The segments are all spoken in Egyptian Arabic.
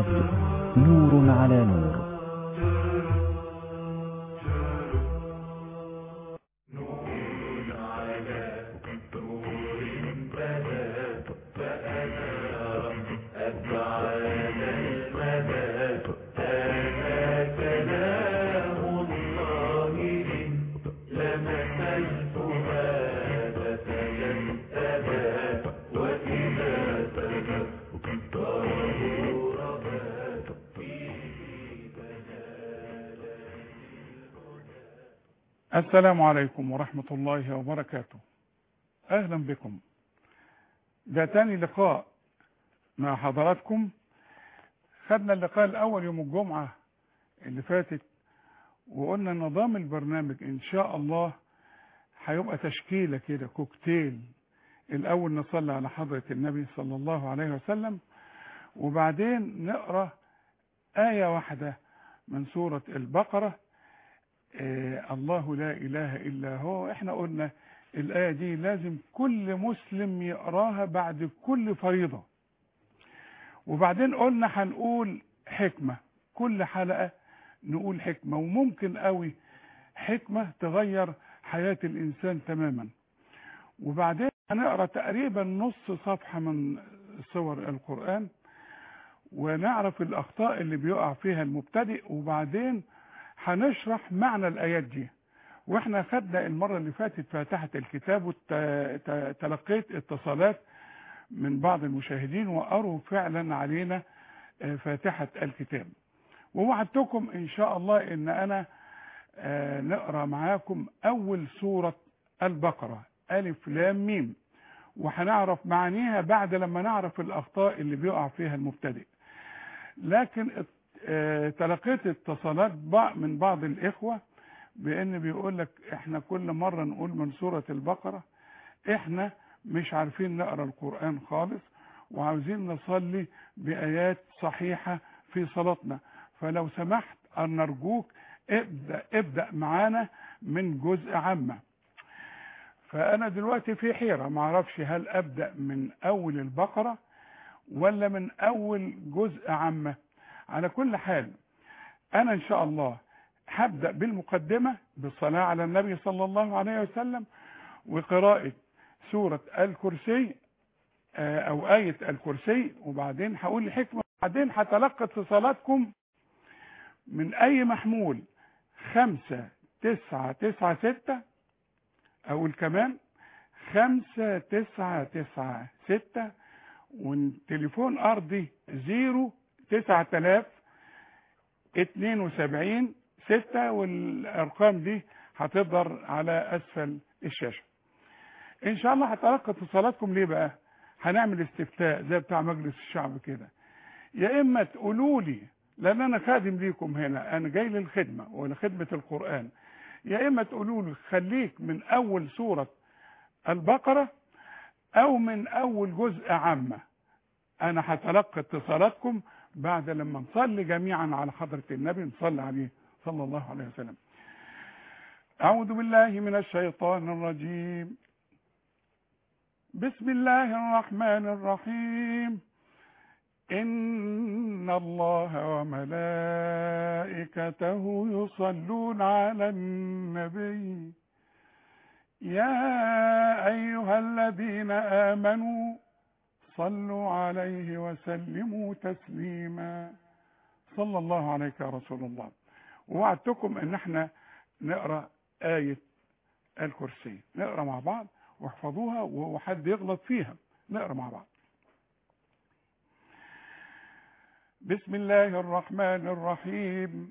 نور على نور السلام عليكم ورحمة الله وبركاته أهلا بكم ده تاني لقاء مع حضراتكم خدنا اللقاء الأول يوم الجمعة اللي فاتت وقلنا نظام البرنامج إن شاء الله هيبقى تشكيلة كده كوكتيل الأول نصلي على حضرة النبي صلى الله عليه وسلم وبعدين نقرأ آية واحدة من سورة البقرة آه الله لا إله إلا هو احنا قلنا الآية دي لازم كل مسلم يقراها بعد كل فريضة وبعدين قلنا هنقول حكمة كل حلقة نقول حكمة وممكن قوي حكمة تغير حياة الإنسان تماما وبعدين هنقرأ تقريبا نص صفحة من صور القرآن ونعرف الأخطاء اللي بيقع فيها المبتدئ وبعدين هنشرح معنى الآيات دي واحنا خدنا المرة اللي فاتت فاتحة الكتاب وتلقيت اتصالات من بعض المشاهدين وقروا فعلا علينا فاتحة الكتاب ووعدتكم ان شاء الله ان انا نقرا معاكم اول سورة البقرة الف لام ميم وهنعرف معانيها بعد لما نعرف الاخطاء اللي بيقع فيها المبتدئ لكن تلقيت اتصالات من بعض الاخوة بان بيقول لك احنا كل مرة نقول من سورة البقرة احنا مش عارفين نقرا القرآن خالص وعاوزين نصلي بآيات صحيحة في صلاتنا فلو سمحت ان نرجوك ابدأ, ابدأ معانا من جزء عامة فانا دلوقتي في حيرة معرفش هل ابدأ من اول البقرة ولا من اول جزء عامة على كل حال انا ان شاء الله هبدأ بالمقدمة بالصلاة على النبي صلى الله عليه وسلم وقراءة سورة الكرسي او آية الكرسي وبعدين هقول الحكمة وبعدين هتلقى اتصالاتكم من اي محمول خمسة تسعة تسعة ستة اقول كمان خمسة تسعة تسعة ستة والتليفون ارضي زيرو تسعة تلاف اتنين وسبعين ستة والارقام دي هتظهر على اسفل الشاشة ان شاء الله هتلقى اتصالاتكم ليه بقى هنعمل استفتاء زي بتاع مجلس الشعب كده يا اما تقولوا لي لان انا خادم ليكم هنا انا جاي للخدمة ولخدمة القرآن يا اما تقولوا لي خليك من اول سورة البقرة او من اول جزء عامة انا هتلقى اتصالاتكم بعد لما نصلي جميعا على حضرة النبي نصلي عليه صلى الله عليه وسلم اعوذ بالله من الشيطان الرجيم بسم الله الرحمن الرحيم إن الله وملائكته يصلون على النبي يا أيها الذين آمنوا صلوا عليه وسلموا تسليما صلى الله عليك يا رسول الله ووعدتكم ان احنا نقرأ آية الكرسي نقرأ مع بعض واحفظوها وحد يغلط فيها نقرأ مع بعض بسم الله الرحمن الرحيم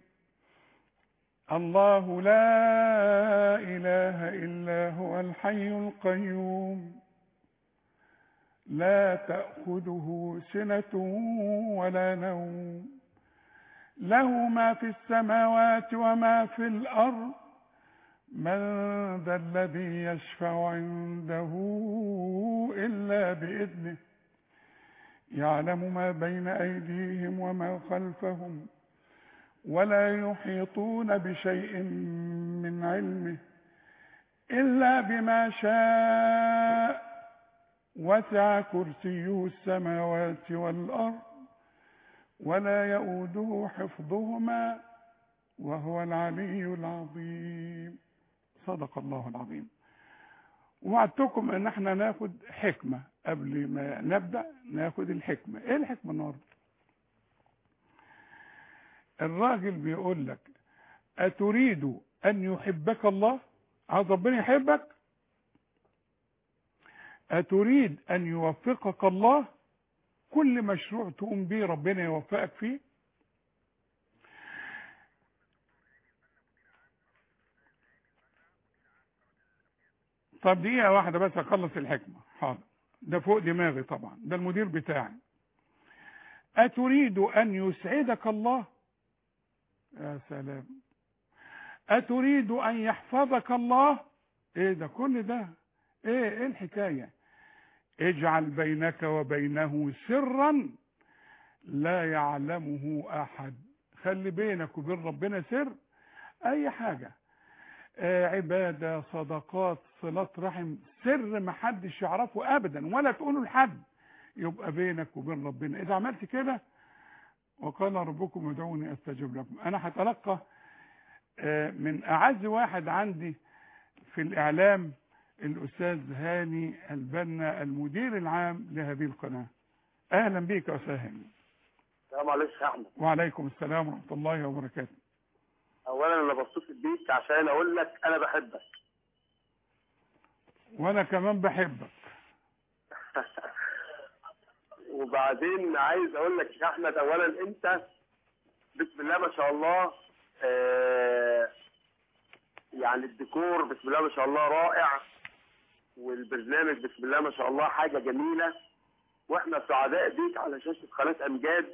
الله لا إله إلا هو الحي القيوم لا تأخذه سنة ولا نوم له ما في السماوات وما في الأرض من ذا الذي يشفع عنده إلا بإذنه يعلم ما بين أيديهم وما خلفهم ولا يحيطون بشيء من علمه إلا بما شاء وسع كرسيه السماوات والأرض ولا يؤوده حفظهما وهو العلي العظيم صدق الله العظيم وعدتكم ان احنا ناخد حكمة قبل ما نبدأ ناخد الحكمة ايه الحكمة النهاردة الراجل بيقول لك اتريد ان يحبك الله عايز ربنا يحبك اتريد ان يوفقك الله كل مشروع تقوم بيه ربنا يوفقك فيه طب دقيقة واحدة بس أخلص الحكمة حاضر ده فوق دماغي طبعا ده المدير بتاعي أتريد أن يسعدك الله يا سلام أتريد أن يحفظك الله إيه ده كل ده إيه إيه الحكاية اجعل بينك وبينه سرا لا يعلمه أحد خلي بينك وبين ربنا سر أي حاجة آه، عبادة صدقات صلات رحم سر ما حدش يعرفه ابدا ولا تقوله لحد يبقى بينك وبين ربنا اذا عملت كده وقال ربكم ادعوني استجب لكم انا هتلقى آه، من اعز واحد عندي في الاعلام الاستاذ هاني البنا المدير العام لهذه القناه اهلا بك يا استاذ هاني السلام عليكم يا احمد وعليكم السلام ورحمه الله وبركاته اولا انا بتصل بيك عشان اقول لك انا بحبك وانا كمان بحبك وبعدين عايز اقول لك يا احمد اولا انت بسم الله ما شاء الله آه يعني الديكور بسم الله ما شاء الله رائع والبرنامج بسم الله ما شاء الله حاجه جميله واحنا سعداء بيك على شاشه قناه امجاد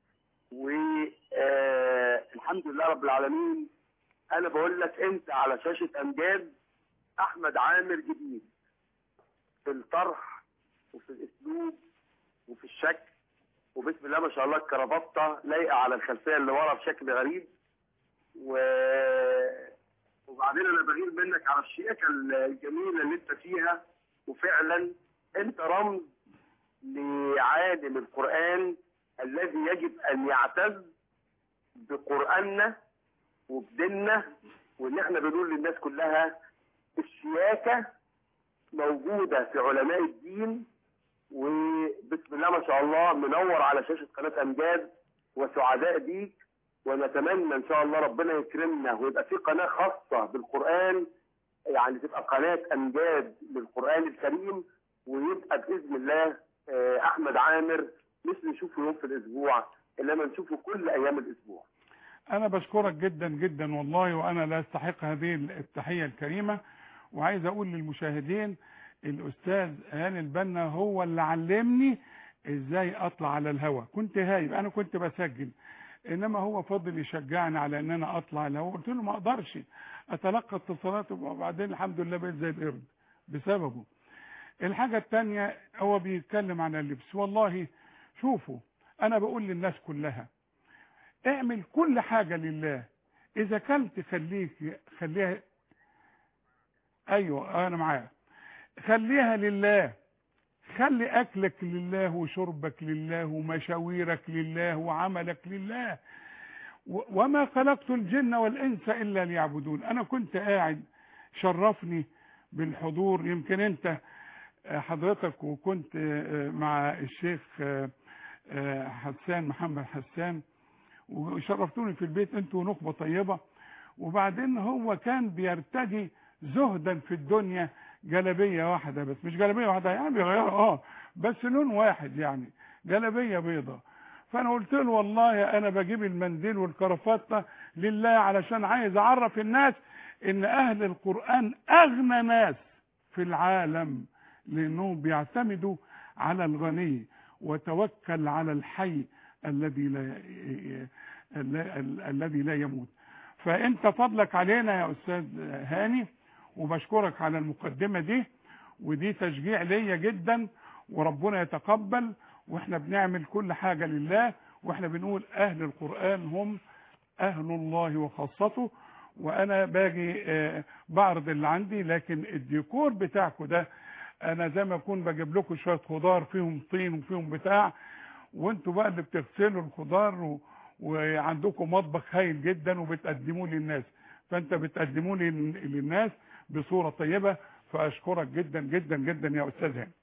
والحمد لله رب العالمين انا بقول لك انت على شاشه امجاد احمد عامر جديد في الطرح وفي الاسلوب وفي الشكل وبسم الله ما شاء الله الكرافته لايقه على الخلفيه اللي ورا بشكل غريب و... وبعدين انا بغير منك على الشياكه الجميله اللي انت فيها وفعلا انت رمز لعالم القران الذي يجب ان يعتز بقراننا وبديننا وان احنا بنقول للناس كلها الشياكه موجوده في علماء الدين وبسم الله ما شاء الله منور على شاشه قناه امجاد وسعداء بيك ونتمنى ان شاء الله ربنا يكرمنا ويبقى في قناه خاصه بالقران يعني تبقى قناه امجاد للقران الكريم ويبقى باذن الله آه، احمد عامر مش نشوفه يوم في الاسبوع انما نشوفه كل ايام الاسبوع انا بشكرك جدا جدا والله وانا لا استحق هذه التحيه الكريمه وعايز اقول للمشاهدين الاستاذ هاني البنا هو اللي علمني ازاي اطلع على الهواء كنت هايب انا كنت بسجل انما هو فضل يشجعني على ان انا اطلع على الهواء قلت له ما اقدرش اتلقى اتصالات وبعدين الحمد لله بقيت زي القرد بسببه الحاجه الثانيه هو بيتكلم عن اللبس والله شوفوا انا بقول للناس كلها اعمل كل حاجة لله اذا كنت خليك خليها ايوه انا معاك خليها لله خلي اكلك لله وشربك لله ومشاويرك لله وعملك لله و- وما خلقت الجن والانس الا ليعبدون انا كنت قاعد شرفني بالحضور يمكن انت آه، حضرتك وكنت آه، مع الشيخ آه، آه، حسان محمد حسان وشرفتوني في البيت انتوا نخبة طيبة وبعدين هو كان بيرتدي زهدا في الدنيا جلبية واحدة بس مش جلبية واحدة يعني بيغيرها اه بس لون واحد يعني جلبية بيضة فانا قلت له والله انا بجيب المنديل والكرافتة لله علشان عايز اعرف الناس ان اهل القرآن اغنى ناس في العالم لانهم بيعتمدوا على الغني وتوكل على الحي الذي لا ال- ال- الذي لا يموت فانت فضلك علينا يا استاذ هاني وبشكرك على المقدمه دي ودي تشجيع ليا جدا وربنا يتقبل واحنا بنعمل كل حاجه لله واحنا بنقول اهل القران هم اهل الله وخاصته وانا باجي آه، بعرض اللي عندي لكن الديكور بتاعكم ده انا زي ما اكون بجيب لكم شويه خضار فيهم طين وفيهم بتاع وانتوا بقى اللي بتغسلوا الخضار و... وعندكم مطبخ هايل جدا وبتقدموه للناس فانت بتقدموه لل- للناس بصورة طيبة فاشكرك جدا جدا جدا يا استاذ هاني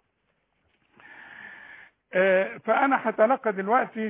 آه، فانا هتلقى دلوقتي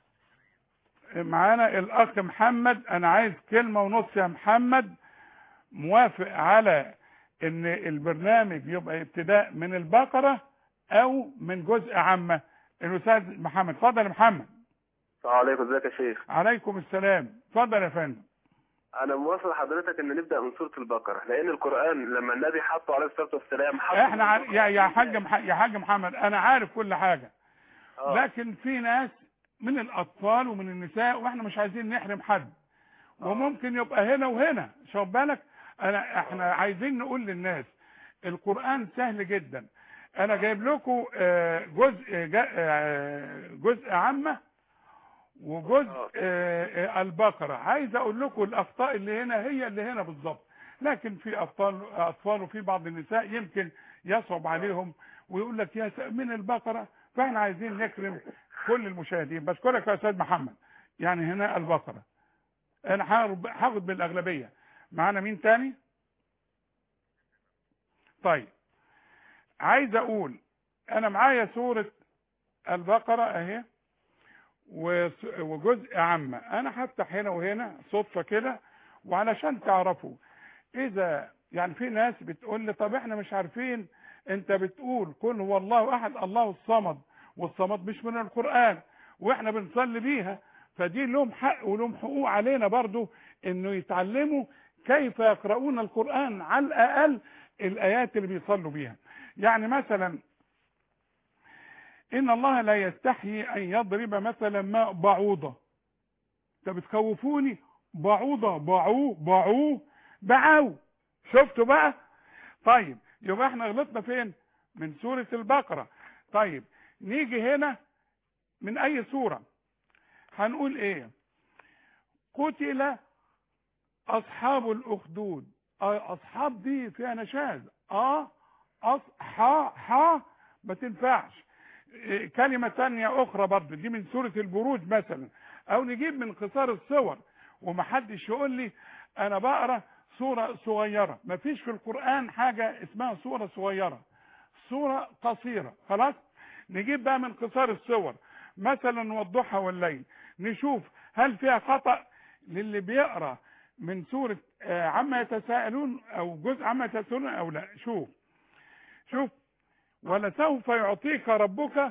معانا الاخ محمد انا عايز كلمة ونص يا محمد موافق على ان البرنامج يبقى ابتداء من البقرة او من جزء عامة الاستاذ محمد اتفضل يا محمد السلام عليكم ازيك يا شيخ عليكم السلام اتفضل يا فندم انا موافق حضرتك ان نبدا من سوره البقره لان القران لما النبي حطه عليه الصلاه والسلام حطه احنا عار... يا يا حاج مح... يا حاج محمد انا عارف كل حاجة آه. لكن في ناس من الاطفال ومن النساء واحنا مش عايزين نحرم حد وممكن يبقى هنا وهنا شوف بالك انا احنا عايزين نقول للناس القرآن سهل جدا انا جايب لكم آه، جزء جا- آه، جزء عامة وجزء آه، آه، البقرة عايز اقول لكم الاخطاء اللي هنا هي اللي هنا بالظبط لكن في اطفال اطفال وفي بعض النساء يمكن يصعب عليهم ويقول لك يا س- من البقرة فاحنا عايزين نكرم كل المشاهدين بشكرك يا استاذ محمد يعني هنا البقرة انا هاخد هاخد بالاغلبية معانا مين تاني طيب عايز اقول انا معايا سورة البقرة اهي وس- وجزء عامة انا هفتح هنا وهنا صدفة كده وعلشان تعرفوا اذا يعني في ناس بتقول لي طب احنا مش عارفين انت بتقول كل هو الله احد الله الصمد والصمد مش من القرآن واحنا بنصلي بيها فدي لهم حق ولهم حقوق علينا برضو انه يتعلموا كيف يقرؤون القرآن على الاقل الايات اللي بيصلوا بيها يعني مثلا ان الله لا يستحيي ان يضرب مثلا ما بعوضة انت بتخوفوني بعوضة بعو بعو بعو شفتوا بقى طيب يبقى احنا غلطنا فين من سورة البقرة طيب نيجي هنا من اي سورة هنقول ايه قتل اصحاب الاخدود اه اصحاب دي فيها نشاز اه أص... حا حا ما تنفعش إيه، كلمة تانية اخرى برضه دي من سورة البروج مثلا او نجيب من قصار الصور ومحدش يقول لي انا بقرا سورة صغيرة مفيش في القرآن حاجة اسمها سورة صغيرة سورة قصيرة خلاص نجيب بقى من قصار الصور مثلا والضحى والليل نشوف هل فيها خطأ للي بيقرا من سورة آه، عما يتساءلون او جزء عما يتساءلون او لا شوف شوف ولسوف يعطيك ربك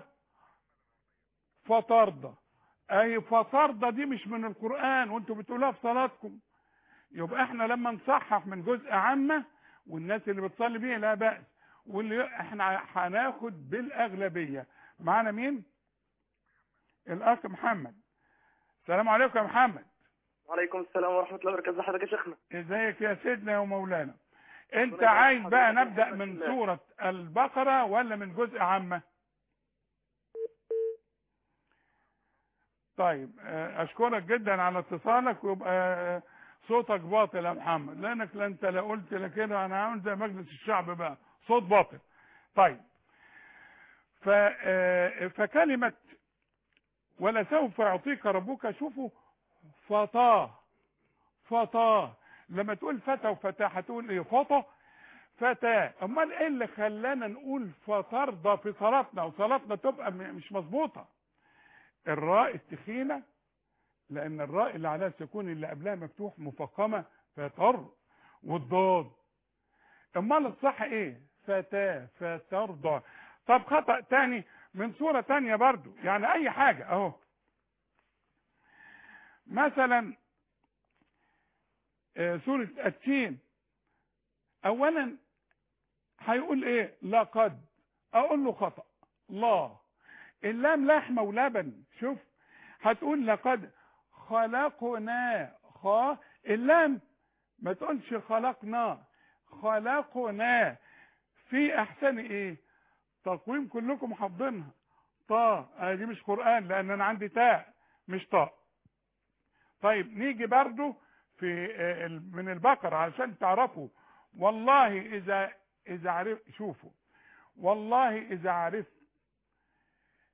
فترضى اي فترضى دي مش من القرآن وانتوا بتقولوها في صلاتكم يبقى احنا لما نصحح من جزء عامة والناس اللي بتصلي بيه لا بأس واللي احنا هناخد بالاغلبية معانا مين الاخ محمد السلام عليكم يا محمد وعليكم السلام ورحمه الله وبركاته ازي حضرتك يا شيخنا ازيك يا سيدنا يا مولانا انت ربنا يبارك عايز بقى حضرتك نبدأ يا من الله. سورة البقرة ولا من جزء عامة طيب آه، اشكرك جدا على اتصالك ويبقى آه، صوتك باطل يا محمد لانك لا انت لا قلت لا كده انا عامل زي مجلس الشعب بقى صوت باطل طيب ف آه، فكلمة ولسوف يعطيك ربك شوفوا فطاه فطاه لما تقول فتى وفتاة هتقول ايه فطى فتاة امال ايه اللي خلانا نقول فترضى في صلاتنا وصلاتنا تبقى م- مش مظبوطة الراء التخينة لان الراء اللي عليها السكون اللي قبلها مفتوح مفخمة فتر والضاد امال الصح ايه فتاة فترضى طب خطأ تاني من صورة تانية برضو يعني اي حاجة اهو مثلا آه، سورة التين اولا هيقول ايه لقد اقول له خطأ لا اللام لحمة ولبن شوف هتقول لقد خلقنا خا اللام ما تقولش خلقنا خلقنا في احسن ايه تقويم كلكم حافظينها طا آه دي مش قرآن لان انا عندي تاء مش طاء طيب نيجي برضو في آه، ال- من البقرة علشان تعرفوا والله اذا اذا عرف شوفوا والله اذا عرفت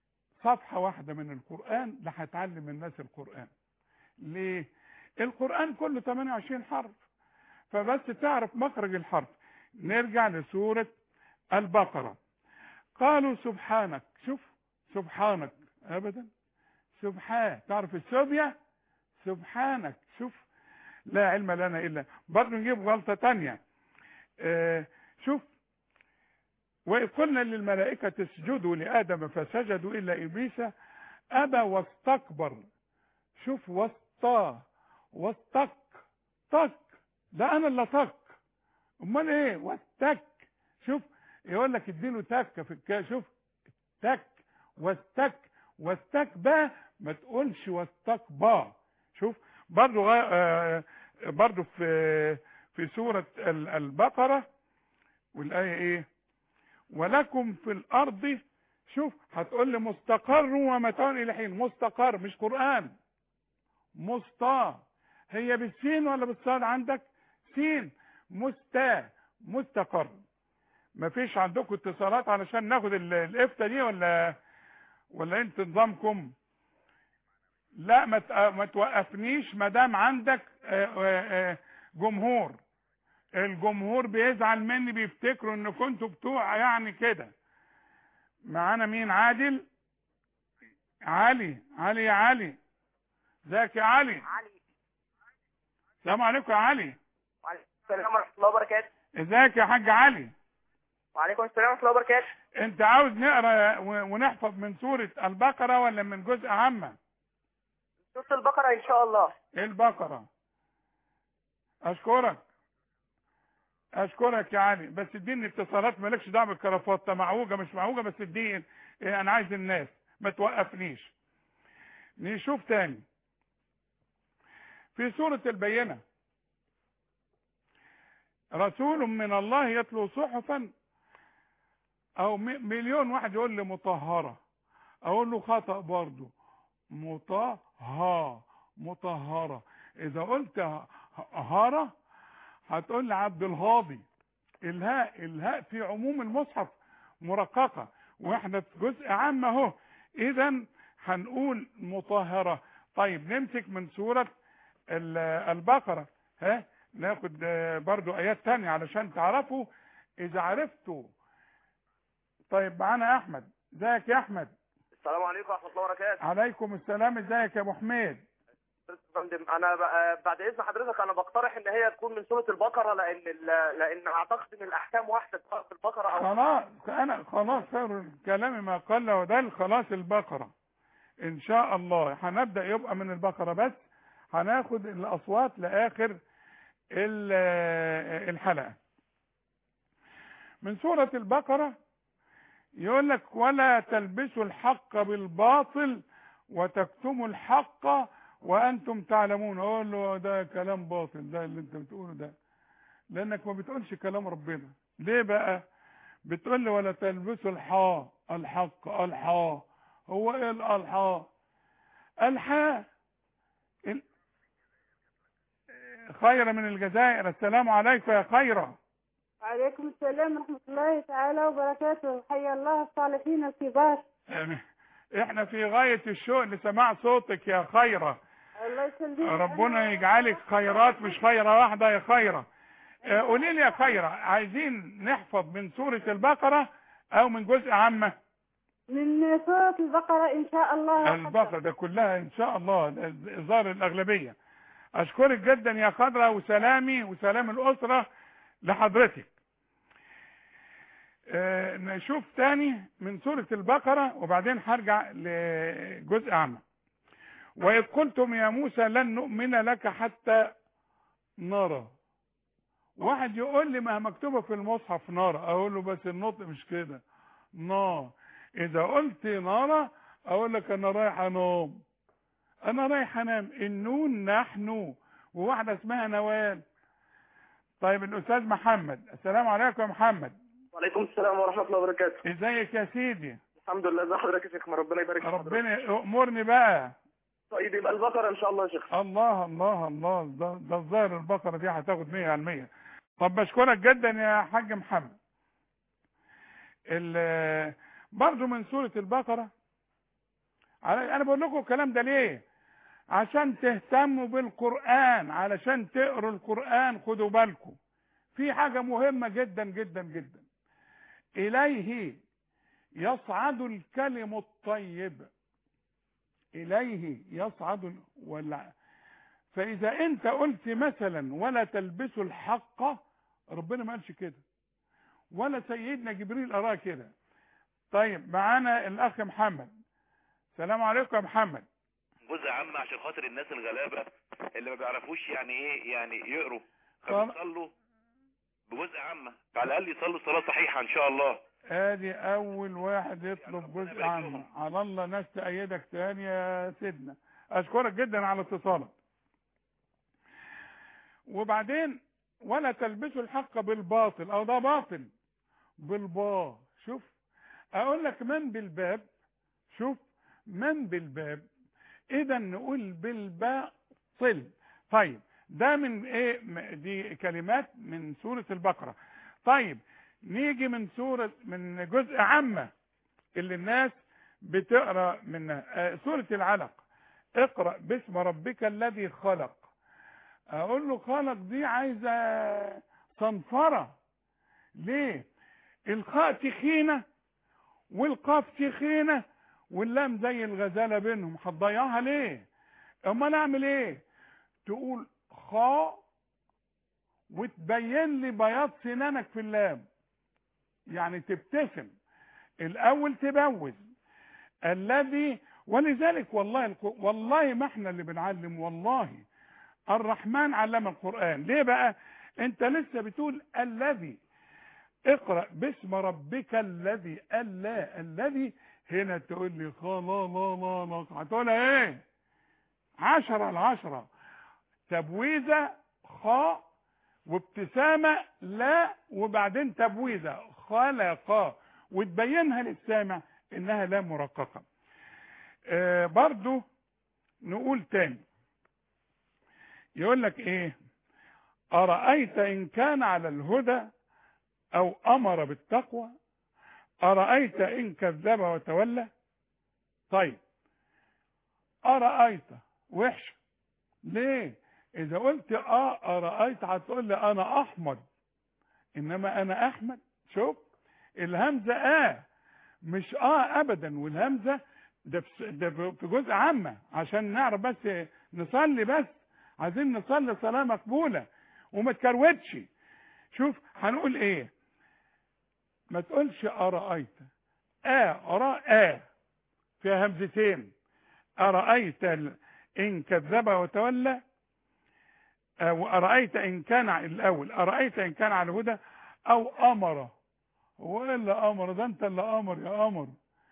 صفحة واحدة من القرآن لا هتعلم الناس القرآن ليه القرآن كله 28 حرف فبس تعرف مخرج الحرف نرجع لسورة البقرة قالوا سبحانك شوف سبحانك ابدا سبحان تعرف السوبيا سبحانك شوف لا علم لنا الا برضه نجيب غلطة تانية آه شوف وإذ قلنا للملائكة اسجدوا لآدم فسجدوا إلا إبليس أبى واستكبر شوف وسطا وسطك طك ده أنا اللي طك أمال إيه واستك شوف يقول لك اديله تكة في الكا شوف تك واستك واستك با ما تقولش واستك با شوف برضو غا... آه برضو في في سورة البقرة والآية إيه ولكم في الارض شوف هتقول لي مستقر ومتاع الى حين مستقر مش قران مستا هي بالسين ولا بالصاد عندك سين مستا مستقر مفيش عندكم اتصالات علشان ناخد الافتة دي ولا ولا انت نظامكم لا ما ما توقفنيش ما دام عندك جمهور الجمهور بيزعل مني بيفتكروا ان كنتوا بتوع يعني كده معانا مين عادل علي علي يا علي ازيك يا علي علي السلام عليكم يا علي وعليكم السلام ورحمة الله وبركاته ازيك يا حاج علي وعليكم السلام ورحمة الله وبركاته انت عاوز نقرا ونحفظ من سورة البقرة ولا من جزء عامة سورة البقرة إن شاء الله البقرة اشكرك اشكرك يا علي بس اديني اتصالات مالكش دعوه بالكرافات معوجه مش معوجه بس اديني إيه انا عايز الناس ما توقفنيش نشوف تاني في سورة البينة رسول من الله يتلو صحفا او مليون واحد يقول لي مطهرة اقول له خطأ برضو مطهى مطهرة اذا قلت هارة هتقول لي عبد الهاضي الهاء الهاء في عموم المصحف مرققة واحنا في جزء عام اهو اذا هنقول مطهرة طيب نمسك من سورة البقرة ها ناخد برضو ايات تانية علشان تعرفوا اذا عرفتوا طيب معانا احمد ازيك يا احمد السلام عليكم ورحمة الله وبركاته عليكم السلام ازيك يا ابو حميد فندم انا ب- بعد اذن حضرتك انا بقترح ان هي تكون من سوره البقره لان ال- لان اعتقد ان الاحكام واحده سواء في البقره او خلاص انا خلاص خير كلامي ما قل ودل خلاص البقرة ان شاء الله هنبدأ يبقى من البقرة بس هناخد الاصوات لاخر ال- الحلقة من سورة البقرة يقول لك ولا تلبسوا الحق بالباطل وتكتموا الحق وانتم تعلمون اقول له ده كلام باطل ده اللي انت بتقوله ده لانك ما بتقولش كلام ربنا ليه بقى بتقول لي ولا تلبسوا الحاء الحق الحاء هو ايه الالحاء الحاء ال- خير من الجزائر السلام عليكم يا خيره وعليكم السلام ورحمة الله تعالى وبركاته حيا الله الصالحين الكبار احنا في غاية الشوق لسماع صوتك يا خيره الله يسلمك ربنا يجعلك خيرات مش خيرة واحدة يا خيرة آه، قولي لي يا خيرة عايزين نحفظ من سورة البقرة او من جزء عامة من سورة البقرة إن شاء الله البقرة ده كلها ان شاء الله ظاهر الاغلبية اشكرك جدا يا خضرة وسلامي وسلام الاسرة لحضرتك آه، نشوف تاني من سورة البقرة وبعدين هرجع لجزء عامة وإذ قلتم يا موسى لن نؤمن لك حتى نرى واحد يقول لي ما هي مكتوبة في المصحف نار اقول له بس النطق مش كده نار اذا قلت نارا اقول لك انا رايح انام انا رايح انام النون نحن وواحدة اسمها نوال طيب الاستاذ محمد السلام عليكم يا محمد وعليكم السلام ورحمه الله وبركاته ازيك يا سيدي الحمد لله ازي حضرتك يا شيخ ما ربنا يبارك في حضرتك ربنا يأمرني بقى طيب يبقى البقره ان شاء الله يا شيخ الله الله الله ده ده الظاهر البقرة دي هتاخد 100 على المية طب بشكرك جدا يا حاج محمد ال- برضو من سورة البقرة على انا بقول لكم الكلام ده ليه عشان تهتموا بالقرآن علشان تقروا القرآن خدوا بالكم في حاجة مهمة جدا جدا جدا إليه يصعد الكلم الطيب إليه يصعد ال- ولا فإذا أنت قلت مثلا ولا تلبسوا الحق ربنا ما قالش كده ولا سيدنا جبريل أراه كده طيب معانا الأخ محمد السلام عليكم يا محمد جزء عام عشان خاطر الناس الغلابه اللي ما بيعرفوش يعني ايه يعني يقروا طب- فبيصلوا بجزء عامه على الاقل يصلوا صلاه صحيحه ان شاء الله ادي اول واحد يطلب جزء عنه على الله ناس تأيدك تاني يا سيدنا اشكرك جدا على اتصالك وبعدين ولا تلبسوا الحق بالباطل او ده باطل بالبا شوف اقول لك من بالباب شوف من بالباب اذا نقول بالباطل طيب ده من ايه م- دي كلمات من سورة البقرة طيب نيجي من سورة من جزء عامة اللي الناس بتقرا منها آه، سورة العلق اقرأ باسم ربك الذي خلق اقول له خلق دي عايزة صنفرة ليه الخاء تخينة والقاف تخينة واللام زي الغزالة بينهم هتضيعها ليه امال اعمل ايه تقول خاء وتبين لي بياض سنانك في اللام يعني تبتسم الاول تبوز الذي ولذلك والله الق- والله ما احنا اللي بنعلم والله الرحمن علم القرآن ليه بقى انت لسه بتقول الذي اقرأ باسم ربك الذي ألا الذي هنا تقول لي خلا لا لا لا هتقولها ايه عشرة العشرة تبويزة خاء وابتسامة لا وبعدين تبويزة خلق وتبينها للسامع انها لا مرققة آه برضو نقول تاني يقول لك ايه أرأيت إن كان على الهدى أو أمر بالتقوى أرأيت إن كذب وتولى طيب أرأيت وحش ليه إذا قلت آه أرأيت هتقول لي أنا أحمد إنما أنا أحمد شوف الهمزة آه مش آه أبدا والهمزة ده في ده في جزء عامة عشان نعرف بس نصلي بس عايزين نصلي صلاة مقبولة وما تكروتش شوف هنقول ايه ما تقولش أرأيت آه أرى آه فيها همزتين أرأيت ال- إن كذب وتولى أو أرأيت إن كان ع- الأول أرأيت إن كان على الهدى أو أمر هو إيه اللي أمر ده أنت اللي أمر يا أمر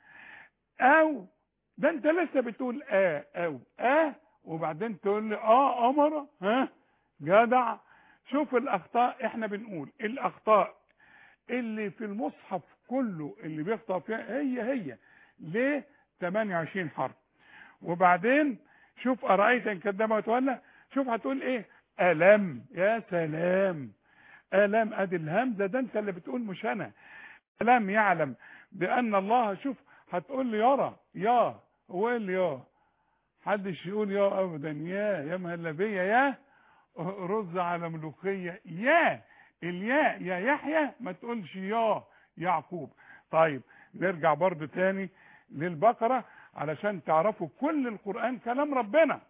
أو ده أنت لسه بتقول آه أو آه وبعدين تقول لي آه أمر ها جدع شوف الأخطاء إحنا بنقول الأخطاء اللي في المصحف كله اللي بيخطأ فيها هي هي ليه 28 حرف وبعدين شوف أرأيت إن كذب وتولى شوف هتقول إيه ألم يا سلام ألم أدي الهمزة ده أنت اللي بتقول مش أنا ألم يعلم بأن الله شوف هتقول لي يرى يا هو إيه اللي يا حدش يقول يا أبدا يا يا مهلبية يا رز على ملوخية يا الياء يا يحيى ما تقولش يا يعقوب طيب نرجع برضو تاني للبقرة علشان تعرفوا كل القرآن كلام ربنا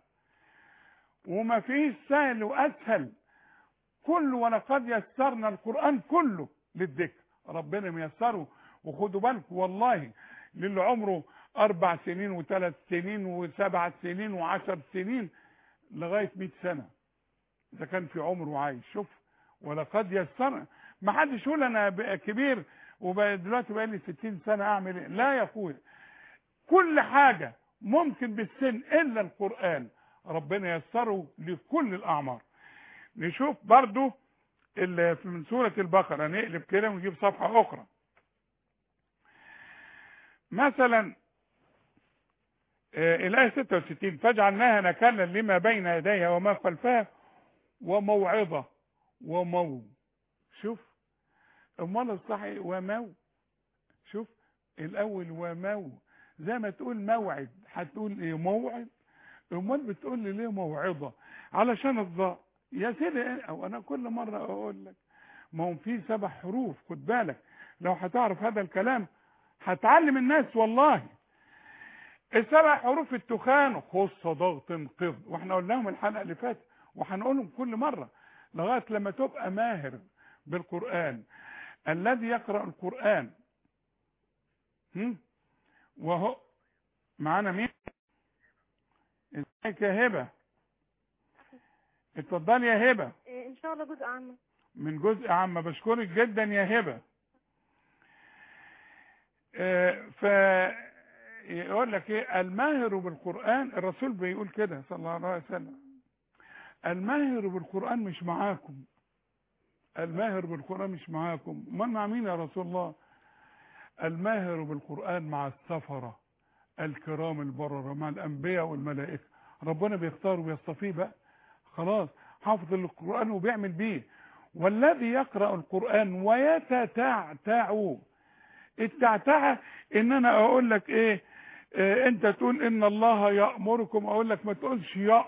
وما فيش سهل وأسهل كله ولقد يسرنا القرآن كله للذكر ربنا ميسره وخدوا بالكم والله للي عمره أربع سنين وثلاث سنين وسبع سنين وعشر سنين لغاية مئة سنة إذا كان في عمره عايش شوف ولقد يسرنا ما حدش يقول أنا بقى كبير ودلوقتي بقى لي 60 سنة أعمل إيه لا يا أخويا كل حاجة ممكن بالسن إلا القرآن ربنا يسره لكل الأعمار نشوف برضو اللي في- من سورة البقرة نقلب كده ونجيب صفحة أخرى مثلا آه، الآية 66 فجعلناها نكالا لما بين يديها وما خلفها وموعظة ومو شوف امال الصح إيه؟ ومو شوف الاول ومو زي ما تقول موعد هتقول ايه موعد امال بتقول لي ليه موعظه علشان الظاء يا سيدي او انا كل مره اقول لك ما هم في سبع حروف خد بالك لو هتعرف هذا الكلام هتعلم الناس والله السبع حروف التخان خص ضغط قض واحنا قلناهم الحلقه اللي فاتت وهنقولهم كل مره لغايه لما تبقى ماهر بالقران الذي يقرا القران هم؟ وهو معانا مين ازيك يا هبه اتفضلي يا هبه إيه، ان شاء الله جزء عامة من جزء عامة بشكرك جدا يا هبة آه، ف يقول لك ايه الماهر بالقرآن الرسول بيقول كده صلى الله عليه وسلم الماهر بالقرآن مش معاكم الماهر بالقرآن مش معاكم امال مع مين يا رسول الله الماهر بالقرآن مع السفرة الكرام البررة مع الأنبياء والملائكة ربنا بيختار ويصطفيه بقى خلاص حافظ القرآن وبيعمل بيه والذي يقرأ القرآن ويتتعتع التعتعة ان انا اقول لك ايه, إيه انت تقول ان الله يأمركم اقول لك ما تقولش يأ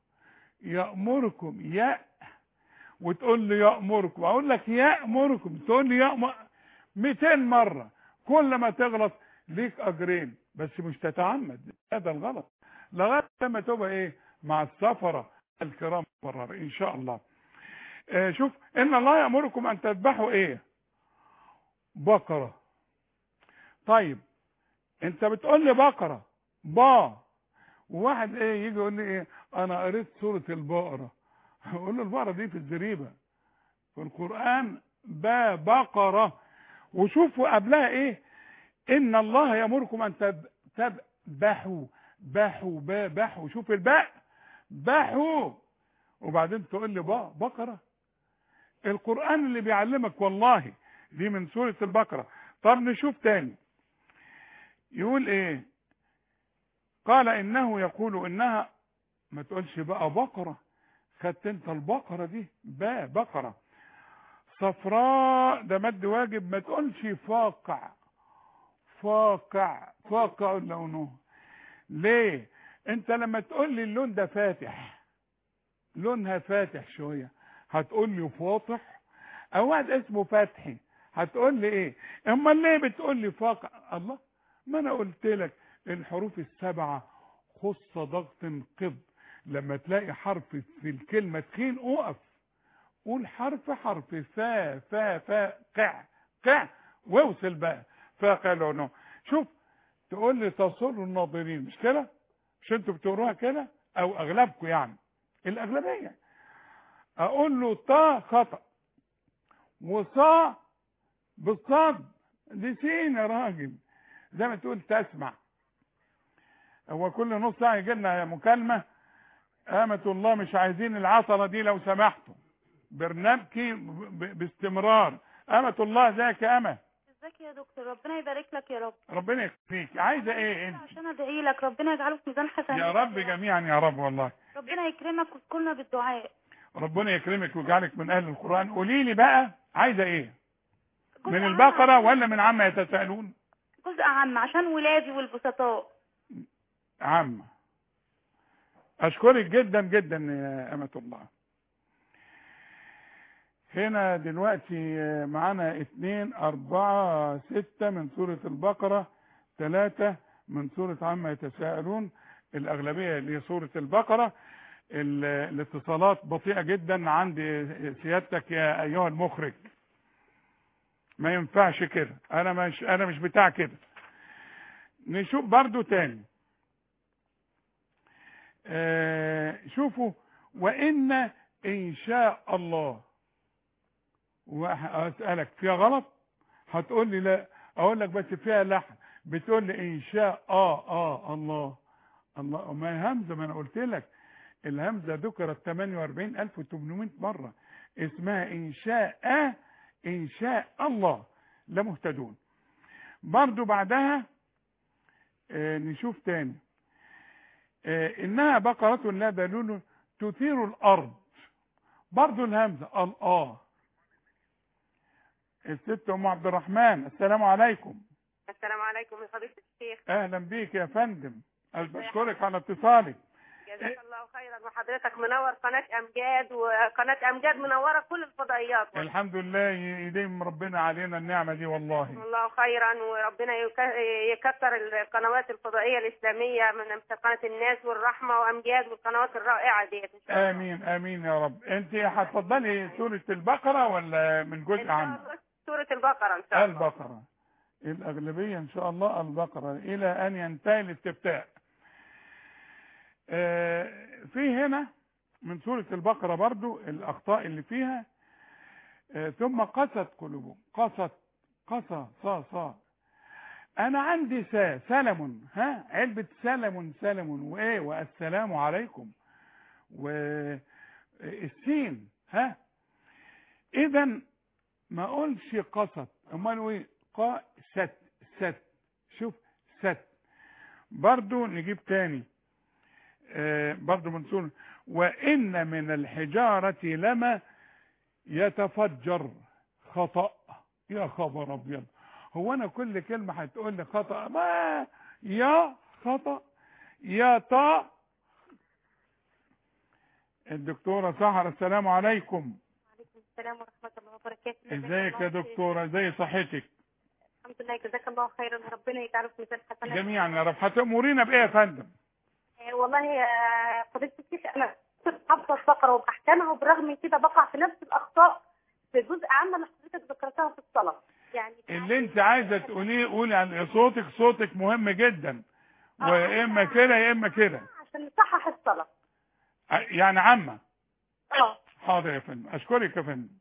يأمركم يأ وتقول لي يأمركم اقول لك يأمركم تقول لي يأمر 200 مرة كل ما تغلط ليك اجرين بس مش تتعمد هذا الغلط لغايه لما تبقى ايه مع السفره الكرام برر ان شاء الله آه شوف ان الله يامركم ان تذبحوا ايه بقره طيب انت بتقول لي بقره با وواحد ايه يجي يقول لي ايه انا قريت سوره البقره اقول له البقره دي في الزريبه في القران با بقره وشوفوا قبلها ايه ان الله يامركم ان تذ- تذبحوا بحوا با بحوا شوف الباء بحوا وبعدين تقول لي بقى بقره القران اللي بيعلمك والله دي من سوره البقره طب نشوف تاني يقول ايه قال انه يقول انها ما تقولش بقى بقره خدت انت البقره دي با بقره صفراء ده مد واجب ما تقولش فاقع فاقع فاقع لونه ليه انت لما تقول لي اللون ده فاتح لونها فاتح شويه هتقول لي فاطح او واحد اسمه فتحي هتقول لي ايه اما ليه بتقول لي فاقع الله ما انا قلت لك الحروف السبعه خص ضغط قض لما تلاقي حرف في الكلمه تخين اقف قول حرف حرف فا فا فا قع قع واوصل بقى فاقع لونه شوف تقول لي تصر الناظرين مش كده مش انتوا بتقروها كده او اغلبكم يعني الاغلبيه اقول له طا خطا وصا بالصاد دي سين يا راجل زي ما تقول تسمع هو كل نص ساعه يجي لنا مكالمه امة الله مش عايزين العطله دي لو سمحتوا برنامجي ب- باستمرار امة الله ازيك يا امه ازيك يا دكتور ربنا يبارك لك يا رب ربنا يكفيك عايزه ايه انت عشان ادعي لك ربنا يجعله في ميزان حسناتك يا رب جميعا يا رب والله ربنا يكرمك وتكلنا بالدعاء ربنا يكرمك ويجعلك من اهل القران قولي لي بقى عايزه ايه جزء من عام البقره عشان- ولا من عما يتساءلون جزء عام عشان ولادي والبسطاء عامه اشكرك جدا جدا يا امه الله هنا دلوقتي معانا اتنين اربعة ستة من سورة البقرة ثلاثة من سورة عما يتساءلون الاغلبية لسورة البقرة ال- الاتصالات بطيئة جدا عند سيادتك يا ايها المخرج ما ينفعش كده انا مش انا مش بتاع كده نشوف برضو تاني آه شوفوا وان ان شاء الله واسالك فيها غلط هتقول لي لا اقول لك بس فيها لحن بتقول لي ان شاء اه اه الله الله ما هي همزه ما انا قلت لك الهمزه ذكرت 48800 مره اسمها ان شاء ان شاء الله لمهتدون برضو بعدها آه نشوف تاني آه انها بقرة لا دلول تثير الارض برضو الهمزة الاه الست ام عبد الرحمن السلام عليكم السلام عليكم يا فضيلة الشيخ اهلا بيك يا فندم أنا بشكرك على اتصالك جزاك الله خيرا وحضرتك منور قناة أمجاد وقناة أمجاد منورة كل الفضائيات الحمد لله يديم ربنا علينا النعمة دي والله الله خيرا وربنا يك- يكثر القنوات الفضائية الإسلامية من مثل قناة الناس والرحمة وأمجاد والقنوات الرائعة ديت إن شاء الله امين امين يا رب انت هتفضلي سورة البقرة ولا من إن جزء شاء عام الله سورة البقرة إن شاء الله البقرة الأغلبية إن شاء الله البقرة إلى أن ينتهي الاستفتاء آه، في هنا من سورة البقرة برضو الأخطاء اللي فيها آه، ثم قست قلوبهم قست قصى صا صا أنا عندي سا سلم ها علبة سلم سلم وإيه والسلام عليكم والسين ها إذا ما اقولش قصد امال ايه قا ست ست شوف ست برضو نجيب تاني آه برضو من سورة وان من الحجارة لما يتفجر خطأ يا خبر ابيض هو انا كل كلمة هتقول لي خطأ ما يا خطأ يا طا الدكتورة سحر السلام عليكم وعليكم السلام ورحمة الله وبركاته ازيك يا دكتورة ازي صحتك الحمد لله جزاك الله خيرا وربنا يجعله في ميزان حسناتك جميعا يا رب هتأمرينا بإيه يا فندم آه، والله يا فضيلة الشيخ أنا كنت حافظة البقرة وبأحكامها وبرغم من كده بقع في نفس الأخطاء في جزء عام اللي حضرتك ذكرتها في الصلاة يعني اللي انت عايزة تقوليه قولي عن صوتك صوتك مهم جدا ويا اما كده يا اما كده عشان نصحح الصلاة يعني عامة اه حاضر يا فندم اشكرك يا فندم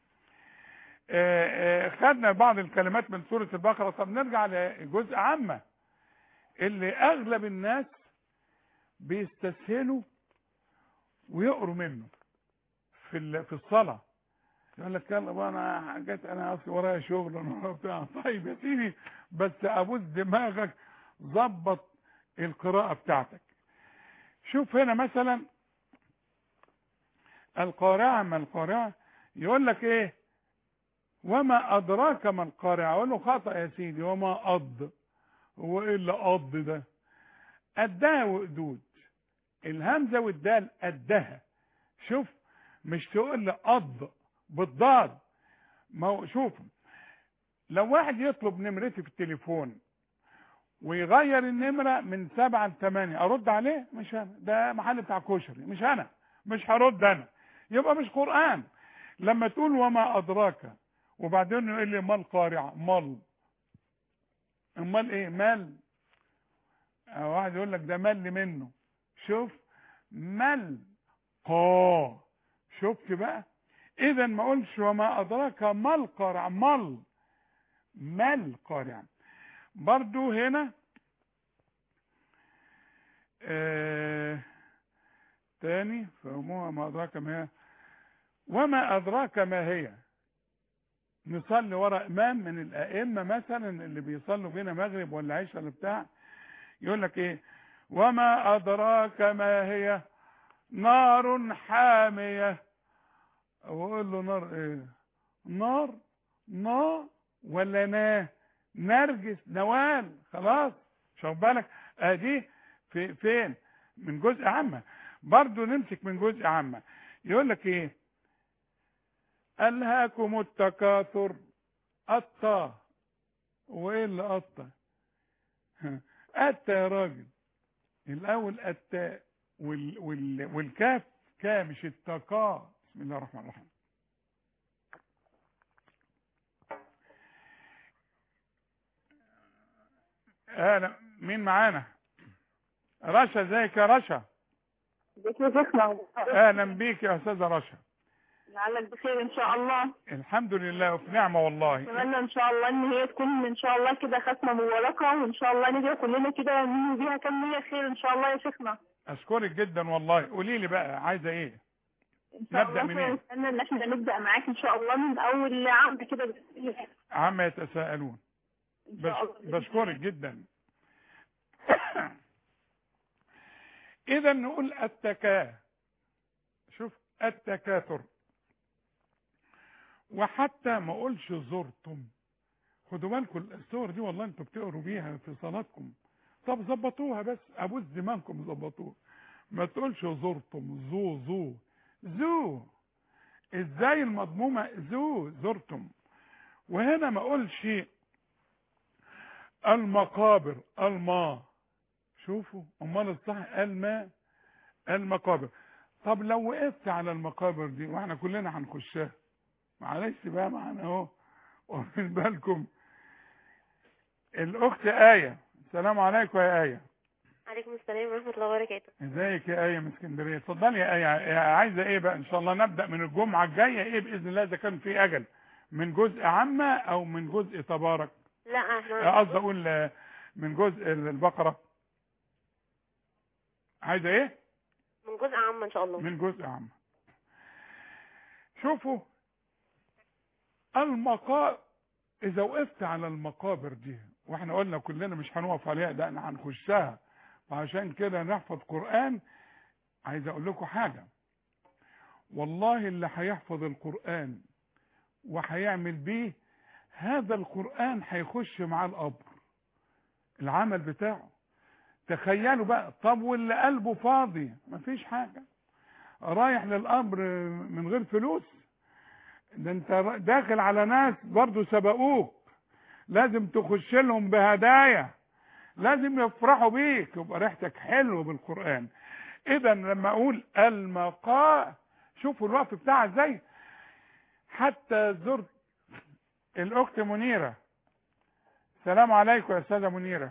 آه، آه، خدنا بعض الكلمات من سورة البقرة طب نرجع لجزء عامة اللي اغلب الناس بيستسهلوا ويقروا منه في ال- في الصلاة يقول لك يلا بقى انا حاجات انا اصلي ورايا شغل انا بتاع طيب يا سيدي بس ابوس دماغك ظبط القراءة بتاعتك شوف هنا مثلا القارعة ما القارعة يقول لك ايه وما ادراك ما القارعة اقول له خطأ يا سيدي وما أض هو ايه اللي أض ده أدها وقدود الهمزة والدال أدها شوف مش تقول لي أض بالضاد ما هو شوف لو واحد يطلب نمرتي في التليفون ويغير النمرة من سبعة لثمانية أرد عليه مش أنا ده محل بتاع كشري مش أنا مش هرد أنا يبقى مش قرآن لما تقول وما أدراك وبعدين يقول لي ما القارعة مال امال ايه مال أو واحد يقول لك ده مل منه شوف مل قا شفت بقى اذا ما اقولش وما ادراك ما القارعة مل مال قارعة برضو هنا آه تاني فهموها ما أدراك ما هي وما أدراك ما هي نصلي ورا إمام من الأئمة مثلا اللي بيصلوا فينا مغرب ولا عشاء ولا بتاع يقول لك إيه وما أدراك ما هي نار حامية وأقول له نار إيه نار نار ولا نا نرجس نوال خلاص شوف بالك ادي في فين من جزء عامة برضو نمسك من جزء عامة يقول لك ايه ألهاكم التكاثر الطا وايه اللي قطة أتى يا راجل الأول التاء وال وال والكاف كا مش التقا بسم الله الرحمن الرحيم اهلا مين معانا رشا ازيك يا رشا ازيك يا شيخنا اهلا بيك يا استاذه رشا لعلك بخير ان شاء الله الحمد لله وفي نعمه والله اتمنى ان شاء الله ان هي تكون ان شاء الله كده ختمه مباركه وان شاء الله نيجي كلنا كده ننهي بيها كام نيه خير ان شاء الله يا شيخنا اشكرك جدا والله قولي لي بقى عايزه ايه ان شاء نبدأ الله منين؟ نستنى ان احنا نبدا معاك ان شاء الله من اول عام كده بإذن الله. عما يتساءلون ان شاء بش الله بشكرك جدا اذا نقول التكا شوف التكاثر وحتى ما اقولش زرتم خدوا بالكم الصور دي والله انتوا بتقروا بيها في صلاتكم طب ظبطوها بس ابوس دماغكم ظبطوها ما تقولش زرتم زو زو زو ازاي المضمومه زو زرتم وهنا ما اقولش المقابر الما شوفوا امال الصح الما المقابر طب لو وقفت على المقابر دي واحنا كلنا هنخشها معلش بقى معانا اهو واخدين بالكم الاخت ايه السلام عليكم يا ايه عليكم السلام ورحمة الله وبركاته ازيك يا ايه من اسكندريه اتفضلي يا ايه عايزه ايه بقى ان شاء الله نبدا من الجمعه الجايه ايه باذن الله اذا كان في اجل من جزء عامه او من جزء تبارك لا احنا قصدي اقول آه، من جزء البقره عايزه ايه من جزء عام ان شاء الله من جزء عام شوفوا المقا اذا وقفت على المقابر دي واحنا قلنا كلنا مش هنقف عليها ده احنا هنخشها وعشان كده نحفظ قرآن عايز اقول لكم حاجة والله اللي هيحفظ القرآن وهيعمل بيه هذا القرآن هيخش معاه القبر العمل بتاعه تخيلوا بقى طب واللي قلبه فاضي مفيش حاجة رايح للقبر من غير فلوس ده انت داخل على ناس برضو سبقوك لازم تخش لهم بهدايا لازم يفرحوا بيك يبقى ريحتك حلوه بالقران اذا لما اقول المقا شوفوا الوقف بتاعها ازاي حتى زرت الاخت منيره السلام عليكم يا استاذه منيره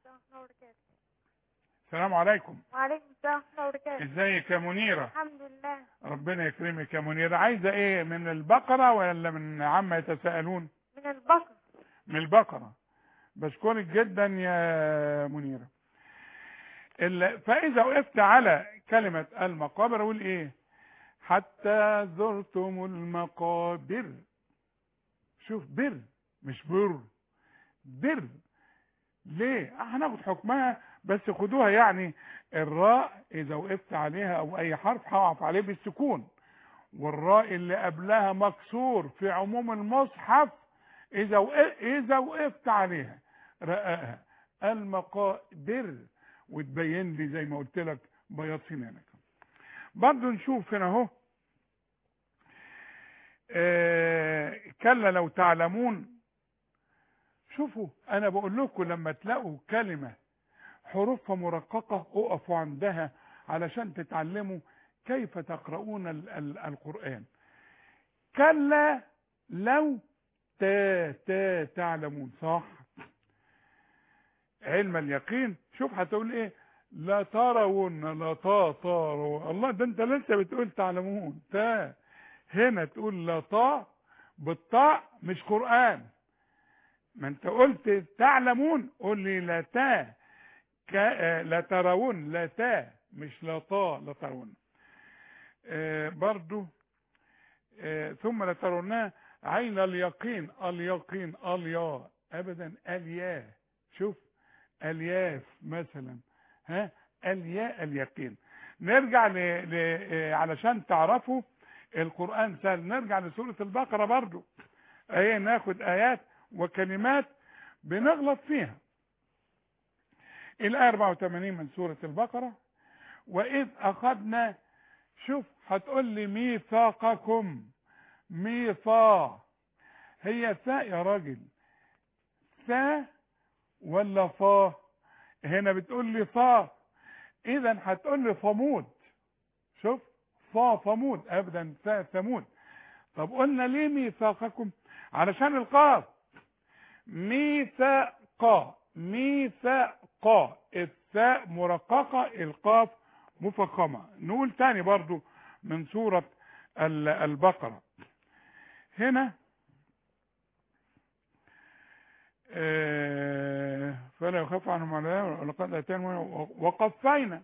السلام عليكم وعليكم السلام ورحمة الله وبركاته ازيك يا منيره الحمد لله ربنا يكرمك يا منيره عايزه ايه من البقره ولا من عما يتساءلون من البقر من البقرة بشكرك جدا يا منيرة ال- فإذا وقفت على كلمة المقابر أقول إيه حتى زرتم المقابر شوف بر مش بر بر ليه هناخد حكمها بس خدوها يعني الراء إذا وقفت عليها أو أي حرف هقف عليه بالسكون والراء اللي قبلها مكسور في عموم المصحف إذا وق- إذا وقفت عليها رقاها المقادر وتبين لي زي ما قلت لك بياض سنانك برضه نشوف هنا اهو آه، كلا لو تعلمون شوفوا انا بقول لكم لما تلاقوا كلمه حروفها مرققه اقفوا عندها علشان تتعلموا كيف تقرؤون ال- ال- القران كلا لو تا تا تعلمون صح علم اليقين شوف هتقول ايه لا ترون لا تا ترون الله ده انت لسه بتقول تعلمون تا هنا تقول لا تا بالطاء مش قرآن ما انت قلت تعلمون قول لي لا تا ك... آه، لا ترون لا تا مش لا طا لا ترون آه برضو آه ثم لا ترونها عين اليقين اليقين اليا ابدا اليا شوف الياف مثلا ها الياء اليقين نرجع ل... ل... آه، علشان تعرفوا القرآن سهل نرجع لسورة البقرة برضو اهي ناخد ايات وكلمات بنغلط فيها الآية 84 من سورة البقرة وإذ أخذنا شوف هتقول لي ميثاقكم ميثاق هي ثاء يا راجل ثاء ولا فا هنا بتقول لي فا اذا هتقول لي صمود شوف فا صمود ابدا ثاء ثمود طب قلنا ليه ميثاقكم علشان القاف ميثاقا ميثاقا الثاء مرققة القاف مفخمة نقول تاني برضو من سورة ال- البقرة هنا آه، فلا يخاف عنهم على ولقد اتينا وقفينا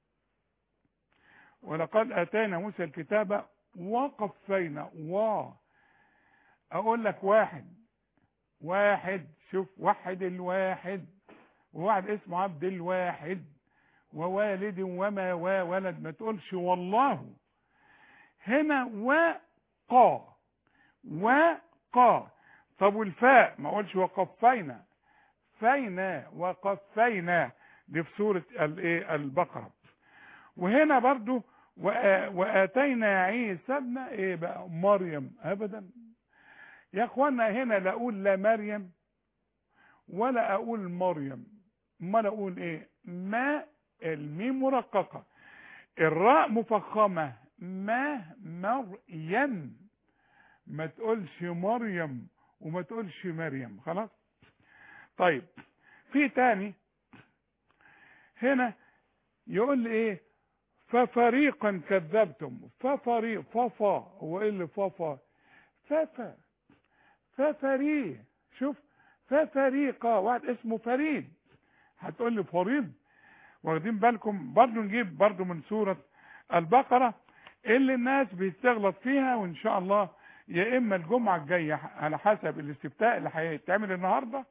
ولقد اتينا موسى الكتاب وقفينا و اقول لك واحد واحد شوف وحد الواحد وواحد اسمه عبد الواحد ووالد وما وولد ما تقولش والله هنا وقا وقا طب والفاء ما اقولش وقفينا فينا وقفينا دي في سورة الايه البقرة وهنا برضو وآ- واتينا عيسى ابن ايه بقى مريم ابدا يا اخوانا هنا لا اقول لا مريم ولا اقول مريم امال اقول ايه ما الميم مرققة الراء مفخمة ما مريم ما تقولش مريم وما تقولش مريم خلاص طيب في تاني هنا يقول لي ايه ففريقا كذبتم ففريق ففا هو ايه اللي ففا ففا ففريق شوف ففريقا واحد اسمه فريد هتقول لي فريد واخدين بالكم برضو نجيب برضو من سورة البقرة اللي الناس بتغلط فيها وان شاء الله يا اما الجمعة الجاية على حسب الاستفتاء اللي هيتعمل النهاردة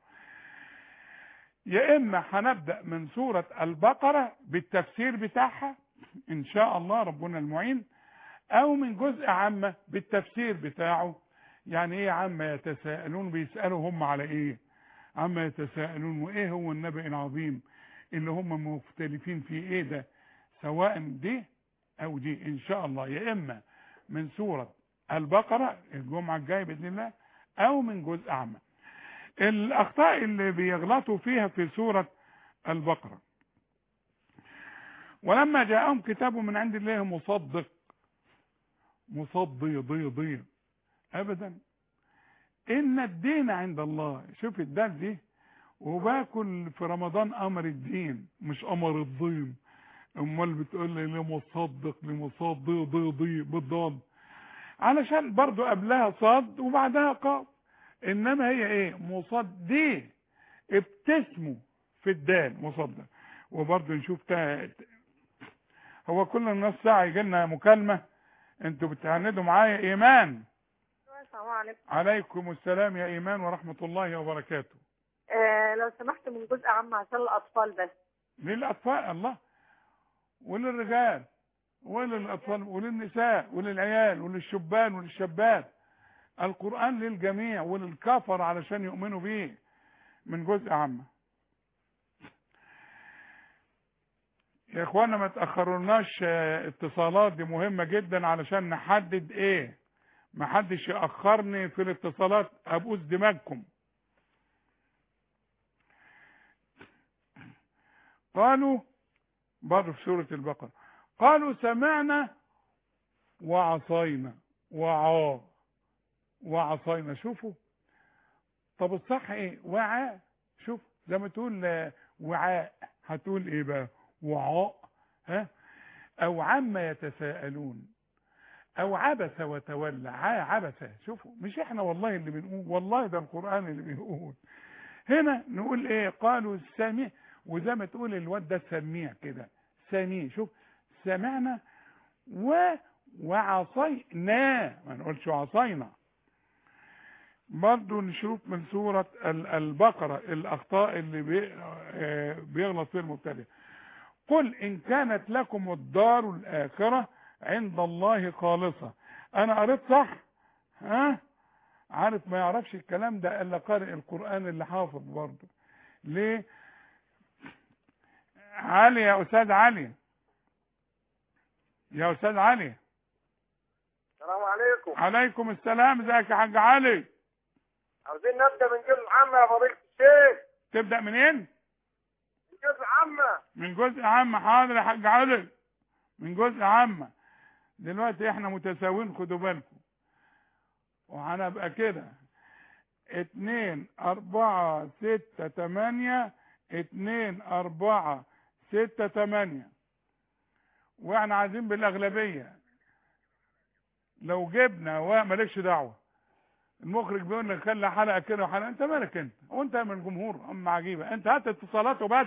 يا اما هنبدأ من سورة البقرة بالتفسير بتاعها ان شاء الله ربنا المعين او من جزء عامة بالتفسير بتاعه يعني ايه عامة يتساءلون بيسألوا هم على ايه عما يتساءلون وايه هو النبأ العظيم اللي هم مختلفين فيه ايه ده سواء دي او دي ان شاء الله يا اما من سورة البقرة الجمعة الجاية بإذن الله او من جزء عامة الاخطاء اللي بيغلطوا فيها في سورة البقرة ولما جاءهم كتاب من عند الله مصدق مصدي ضي ضي ابدا ان الدين عند الله شوف الدال دي وباكل في رمضان امر الدين مش امر الضيم امال بتقول لي ليه مصدق ليه مصدق ضي ضي بالضاد علشان برضو قبلها صاد وبعدها قاف انما هي ايه مصدي ابتسموا في الدال مصدق وبرضو نشوف تا... هو كل الناس ساعة يجي لنا مكالمة انتوا بتعندوا معايا ايمان السلام عليكم عليكم السلام يا ايمان ورحمة الله وبركاته آه لو سمحت من جزء عام عشان الأطفال بس للاطفال الله وللرجال وللاطفال وللنساء وللعيال وللشبان وللشابات القرآن للجميع وللكفر علشان يؤمنوا بيه من جزء عامة يا اخوانا ما تأخروناش آه، اتصالات دي مهمة جدا علشان نحدد ايه ما حدش يأخرني في الاتصالات ابوس دماغكم قالوا برضه في سورة البقرة قالوا سمعنا وعصينا وعا وعصينا شوفوا طب الصح ايه وعاء شوف زي ما تقول آه، وعاء هتقول ايه بقى وعاء ها او عما يتساءلون او عبس وتولى ع- عبس شوفوا مش احنا والله اللي بنقول والله ده القرآن اللي بيقول هنا نقول ايه قالوا سميع وزي ما تقول الواد ده سميع كده سميع شوف سمعنا و وعصينا ما نقولش عصينا برضو نشوف من سورة ال- البقرة الأخطاء اللي بي- آه، بيغلط فيها المبتدئ قل إن كانت لكم الدار الآخرة عند الله خالصة أنا قريت صح ها عارف ما يعرفش الكلام ده إلا قارئ القرآن اللي حافظ برضه ليه علي يا أستاذ علي يا أستاذ علي السلام عليكم عليكم السلام ازيك يا حاج علي عاوزين نبدا من جزء عامة يا فضيلة الشيخ تبدأ منين من جزء عامة من جزء عام حاضر يا حاج علي من جزء عام دلوقتي احنا متساويين خدوا بالكم وهنبقى كده اتنين اربعة ستة تمانية اتنين اربعة ستة تمانية واحنا عايزين بالاغلبية لو جبنا ومالكش دعوة المخرج بيقول لك خلي حلقة كده وحلقة انت مالك انت وانت من الجمهور ام عجيبة انت هات اتصالات وبس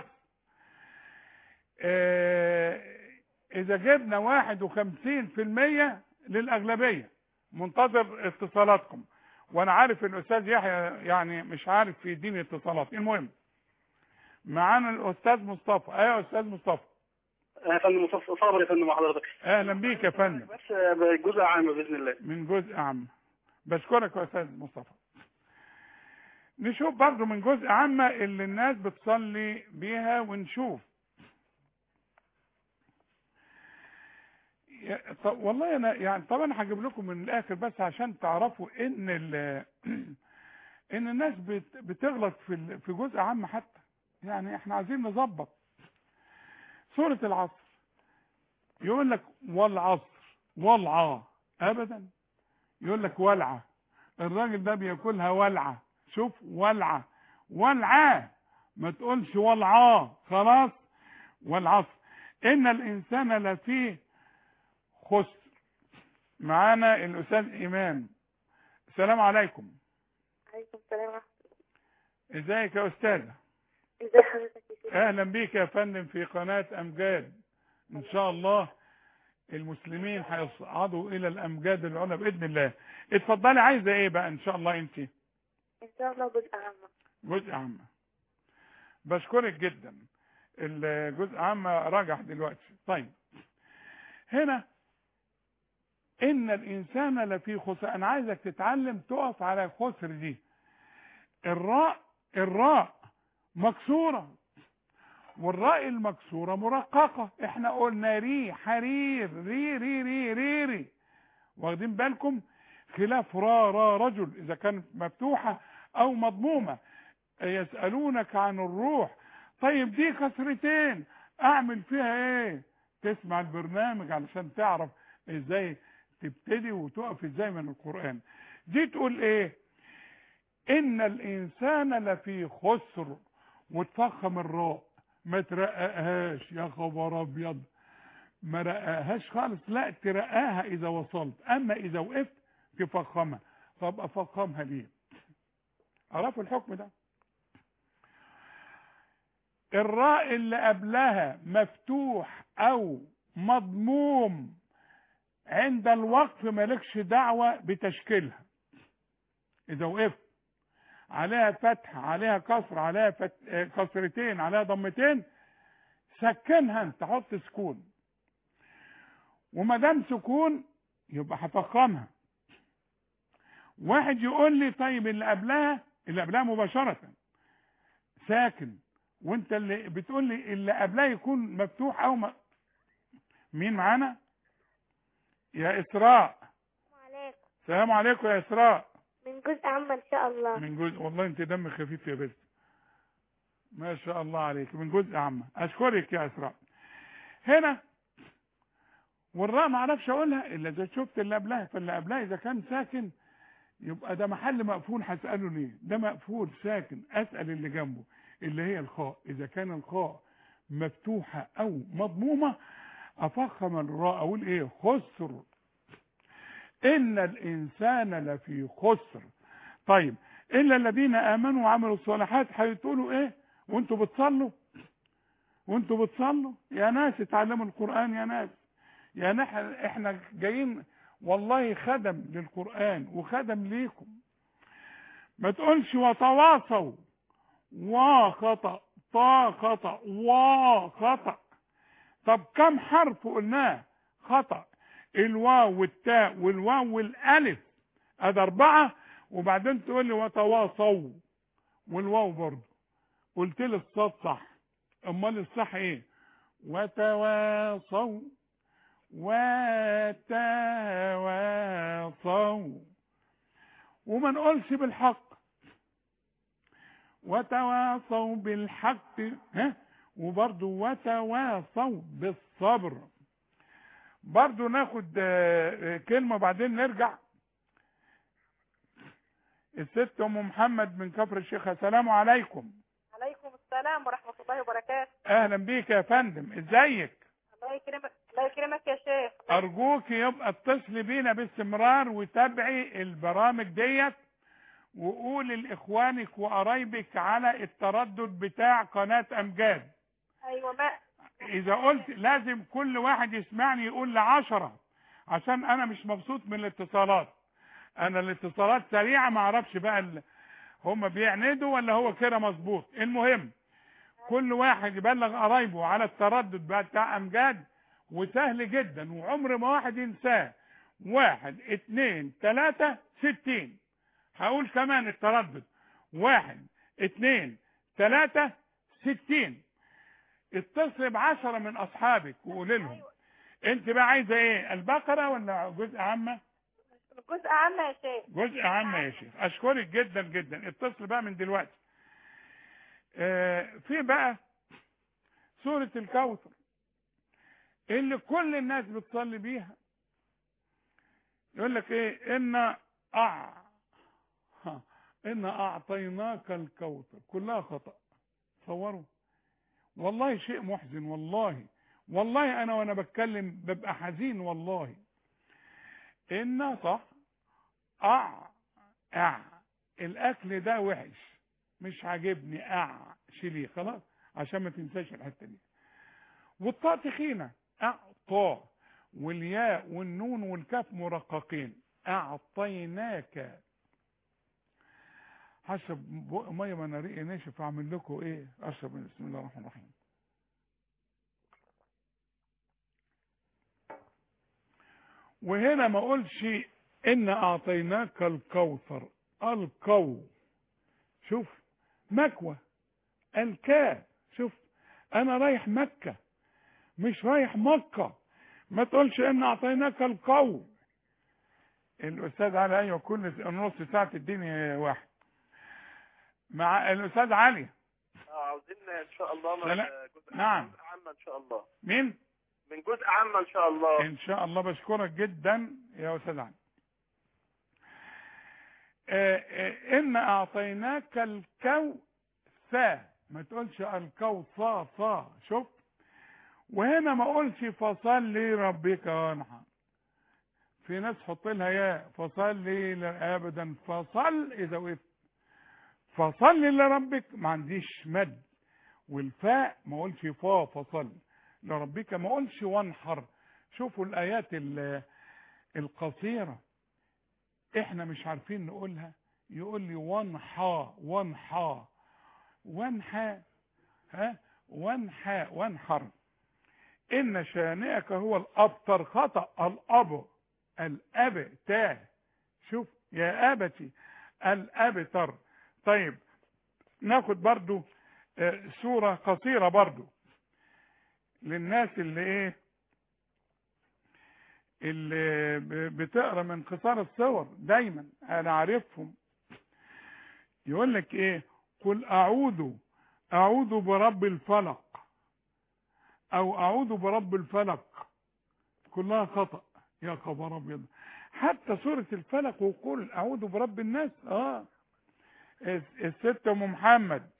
اه اذا جبنا واحد وخمسين في المية للاغلبية منتظر اتصالاتكم وانا عارف الاستاذ يحيى يعني مش عارف في دين اتصالات المهم معانا الاستاذ مصطفى ايوه يا استاذ مصطفى يا فندم مصطفى صابر يا فندم مع حضرتك اهلا بيك يا فندم بس بجزء عام باذن الله من جزء عام بشكرك يا استاذ مصطفى نشوف برضو من جزء عامة اللي الناس بتصلي بيها ونشوف يا- طب والله انا يعني طبعا انا هجيب لكم من الاخر بس عشان تعرفوا ان ال- ان الناس بت- بتغلط في ال- في جزء عام حتى يعني احنا عايزين نظبط سورة العصر يقول لك والعصر والعا ابدا يقول لك ولعة الراجل ده بياكلها ولعة شوف ولعة ولعة ما تقولش ولعاه خلاص والعصر ان الانسان لفيه خسر معانا الاستاذ امام السلام عليكم عليكم السلام ورحمة ازيك يا استاذه الله ازي حضرتك يا شيخ اهلا بيك يا فندم في قناه امجاد ان شاء الله المسلمين هيصعدوا الى الامجاد العلى باذن الله اتفضلي عايزه ايه بقى ان شاء الله انت ان شاء الله جزء عامة جزء عامه بشكرك جدا الجزء عامه راجع دلوقتي طيب هنا ان الانسان لفي خسر انا عايزك تتعلم تقف على الخسر دي الراء الراء مكسوره والراء المكسوره مرققه احنا قلنا ري حرير ري ري ري ري ري واخدين بالكم خلاف را را رجل اذا كانت مفتوحه او مضمومه يسالونك عن الروح طيب دي كسرتين اعمل فيها ايه تسمع البرنامج علشان تعرف ازاي تبتدي وتقف ازاي من القران دي تقول ايه ان الانسان لفي خسر وتفخم الراء ما ترققهاش يا خبر ابيض ما رققهاش خالص لا ترقاها اذا وصلت اما اذا وقفت تفخمها طب افخمها ليه عرفوا الحكم ده الراء اللي قبلها مفتوح او مضموم عند الوقف مالكش دعوة بتشكيلها اذا وقفت عليها فتح عليها كسر عليها فت... آه، كسرتين عليها ضمتين سكنها انت حط سكون وما دام سكون يبقى هفخمها واحد يقول لي طيب اللي قبلها اللي قبلها مباشرة ساكن وانت اللي بتقول لي اللي قبلها يكون مفتوح او م... مين معانا يا اسراء عليكم السلام عليكم يا اسراء من جزء عامة ان شاء الله من جزء والله انت دم خفيف يا بنت ما شاء الله عليك من جزء عامة اشكرك يا اسراء هنا والراء ما اعرفش اقولها الا اذا شفت اللي قبلها فاللي قبلها اذا كان ساكن يبقى ده محل مقفول هساله ليه ده مقفول ساكن اسال اللي جنبه اللي هي الخاء اذا كان الخاء مفتوحه او مضمومه افخم الراء اقول ايه خسر ان الانسان لفي خسر طيب الا الذين امنوا وعملوا الصالحات هتقولوا ايه وانتوا بتصلوا وانتوا بتصلوا يا ناس اتعلموا القران يا ناس يا نحن احنا جايين والله خدم للقران وخدم ليكم ما تقولش وتواصوا وخطأ طا خطأ وخطأ طب كم حرف قلناه خطأ الواو والتاء والواو والالف ادي اربعه وبعدين تقول لي وتواصوا والواو برضه قلت لي الصاد صح امال الصح ايه وتواصوا وتواصوا وما نقولش بالحق وتواصوا بالحق ها وبرضه وتواصوا بالصبر برضه ناخد آه، آه، كلمة بعدين نرجع الست ام محمد من كفر الشيخ السلام عليكم عليكم السلام ورحمة الله وبركاته اهلا بيك يا فندم ازيك الله يكرمك الله يكرمك يا شيخ ارجوك يبقى اتصلي بينا باستمرار وتابعي البرامج ديت وقولي لاخوانك وقرايبك على التردد بتاع قناة امجاد ايوه ما اذا قلت لازم كل واحد يسمعني يقول لعشرة عشان انا مش مبسوط من الاتصالات انا الاتصالات سريعة ما اعرفش بقى ال... هم بيعندوا ولا هو كده مظبوط المهم كل واحد يبلغ قرايبه على التردد بتاع امجاد وسهل جدا وعمر ما واحد ينساه واحد اتنين تلاتة ستين هقول كمان التردد واحد اتنين تلاتة ستين اتصل بعشرة من اصحابك وقول لهم انت بقى عايزه ايه البقره ولا جزء عامه جزء عامة يا شيخ جزء عامه يا شيخ اشكرك جدا جدا اتصل بقى من دلوقتي آه في بقى سوره الكوثر اللي كل الناس بتصلي بيها يقول لك ايه ان أع ها، ان اعطيناك الكوثر كلها خطا تصوروا والله شيء محزن والله والله انا وانا بتكلم ببقى حزين والله ان صح اع اع الاكل ده وحش مش عاجبني اع شيليه خلاص عشان ما تنساش الحته دي والطاء تخينه اعطى والياء والنون والكاف مرققين اعطيناك هشرب بق ميه ما انا ريقي ناشف اعمل لكم ايه اشرب بسم الله الرحمن الرحيم وهنا ما اقولش ان اعطيناك الكوثر الكو شوف مكوى الكاف شوف انا رايح مكة مش رايح مكة ما تقولش ان اعطيناك القو الاستاذ علي ايوه كل نص ساعة تديني واحد مع الاستاذ علي اه عاوزين ان شاء الله من لا. جزء نعم. جزء عامة ان شاء الله مين من جزء عامة ان شاء الله ان شاء الله بشكرك جدا يا استاذ علي آه، آه، ان اعطيناك الكوثر ما تقولش الكوثر صا شوف وهنا ما اقولش فصل لربك وانحر في ناس حط لها يا فصل ابدا فصل اذا وقفت فصل لربك ما عنديش مد والفاء ما اقولش فا فصل لربك ما اقولش وانحر شوفوا الايات ال- القصيره احنا مش عارفين نقولها يقول لي وانحى وانحى وانحى ها وانحى وانحر ان شانئك هو الابتر خطا الاب الاب تاه شوف يا ابتي الابتر طيب ناخد برضو آه، سورة قصيرة برضو للناس اللي ايه اللي ب- بتقرا من قصار الصور دايما انا عارفهم يقول لك ايه قل اعوذ اعوذ برب الفلق او اعوذ برب الفلق كلها خطأ يا خبر ابيض حتى سورة الفلق وقل اعوذ برب الناس اه الس- الست ام محمد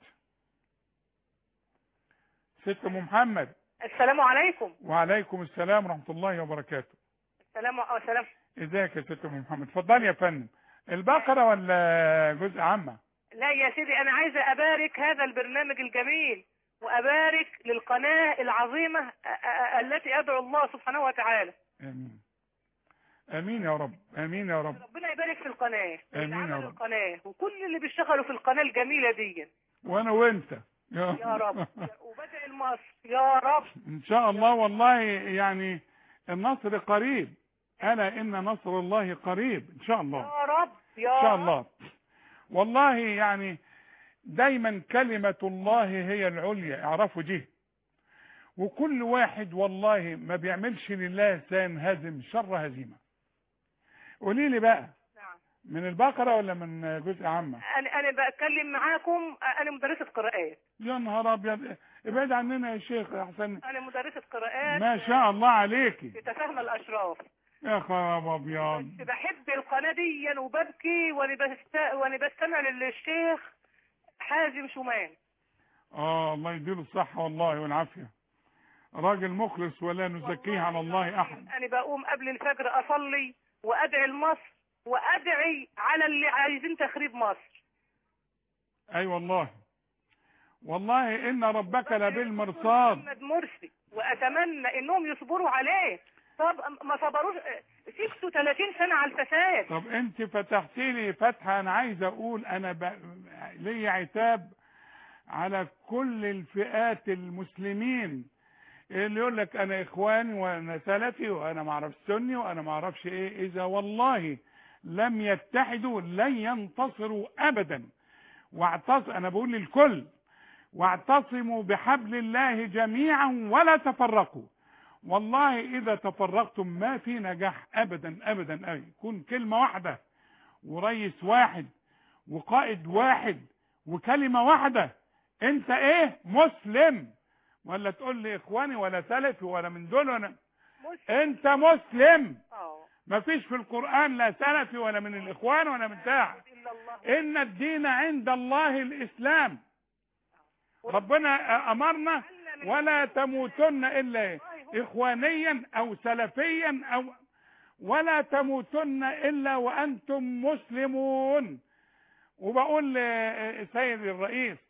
ست ام محمد السلام عليكم وعليكم السلام ورحمة الله وبركاته السلام السلام ازيك يا ست ام محمد اتفضلي يا فندم البقرة ولا جزء عامة لا يا سيدي انا عايزه ابارك هذا البرنامج الجميل وابارك للقناه العظيمه أ- أ- التي ادعو الله سبحانه وتعالى امين امين يا رب امين يا رب ربنا يبارك في القناه آمين يا ويجعل رب. القناه وكل اللي بيشتغلوا في القناه الجميله دي وانا وانت يا رب وبدعي لمصر يا رب ان شاء الله والله يعني النصر قريب الا ان نصر الله قريب ان شاء الله يا رب يا ان شاء رب. الله والله يعني دايما كلمة الله هي العليا اعرفوا دي وكل واحد والله ما بيعملش لله سينهزم شر هزيمة قولي لي بقى نعم. من البقرة ولا من جزء عامة انا انا بتكلم معاكم انا مدرسه قراءات يا نهار ابيض ابعد عننا يا شيخ يا حسن انا مدرسه قراءات ما شاء الله عليكي في تفاهم الاشراف يا خراب ابيض بس بحب القناه دي وببكي وانا بست... وانا بستمع للشيخ حازم شومان اه الله يديله الصحة والله والعافية راجل مخلص ولا نزكيه على الله احد انا بقوم قبل الفجر اصلي وادعي لمصر وادعي على اللي عايزين تخريب مصر اي والله والله ان ربك لبالمرصاد محمد مرسي واتمنى انهم يصبروا عليه طب ما صبروش سكتوا 30 سنه على الفساد طب انت فتحتي لي فتحة انا عايز اقول انا ب... لي عتاب على كل الفئات المسلمين اللي يقول لك انا اخواني وانا سلفي وانا ما اعرفش سني وانا ما اعرفش ايه اذا والله لم يتحدوا لن ينتصروا ابدا واعتص انا بقول للكل واعتصموا بحبل الله جميعا ولا تفرقوا والله اذا تفرقتم ما في نجاح ابدا ابدا ابدا يكون كلمه واحده ورئيس واحد وقائد واحد وكلمه واحده انت ايه مسلم ولا تقول لي اخواني ولا سلفي ولا من دول ولا انت مسلم اه مفيش في القرآن لا سلفي ولا من الإخوان ولا من بتاع الا الله إن الدين عند الله الإسلام ربنا أمرنا ولا تموتن إلا إيه؟ إخوانيا أو سلفيا أو ولا تموتن إلا وأنتم مسلمون وبقول لسيد الرئيس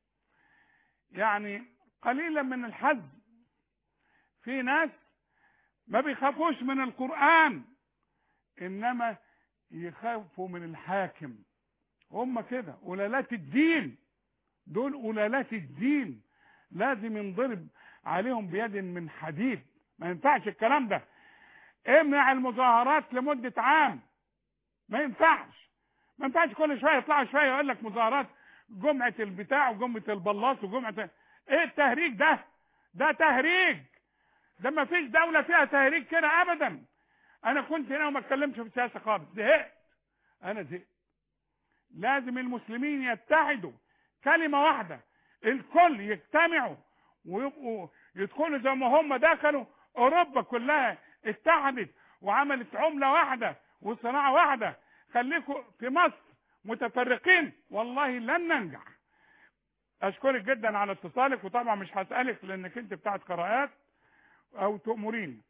يعني قليلا من الحزم في ناس ما بيخافوش من القرآن إنما يخافوا من الحاكم هم كده قلالات الدين دول قلالات الدين لازم ينضرب عليهم بيد من حديد ما ينفعش الكلام ده امنع المظاهرات لمدة عام ما ينفعش ما ينفعش كل شوية يطلعوا شوية يقول لك مظاهرات جمعة البتاع وجمعة البلاط وجمعة ايه التهريج ده ده تهريج ده ما فيش دولة فيها تهريج كده ابدا انا كنت هنا وما اتكلمش في السياسة خالص زهقت انا زهقت لازم المسلمين يتحدوا كلمة واحدة الكل يجتمعوا ويبقوا يدخلوا زي ما هم دخلوا اوروبا كلها اتحدت وعملت عملة واحدة وصناعة واحدة خليكم في مصر متفرقين والله لن ننجح اشكرك جدا على اتصالك وطبعا مش هسألك لانك انت بتاعت قراءات او تأمريني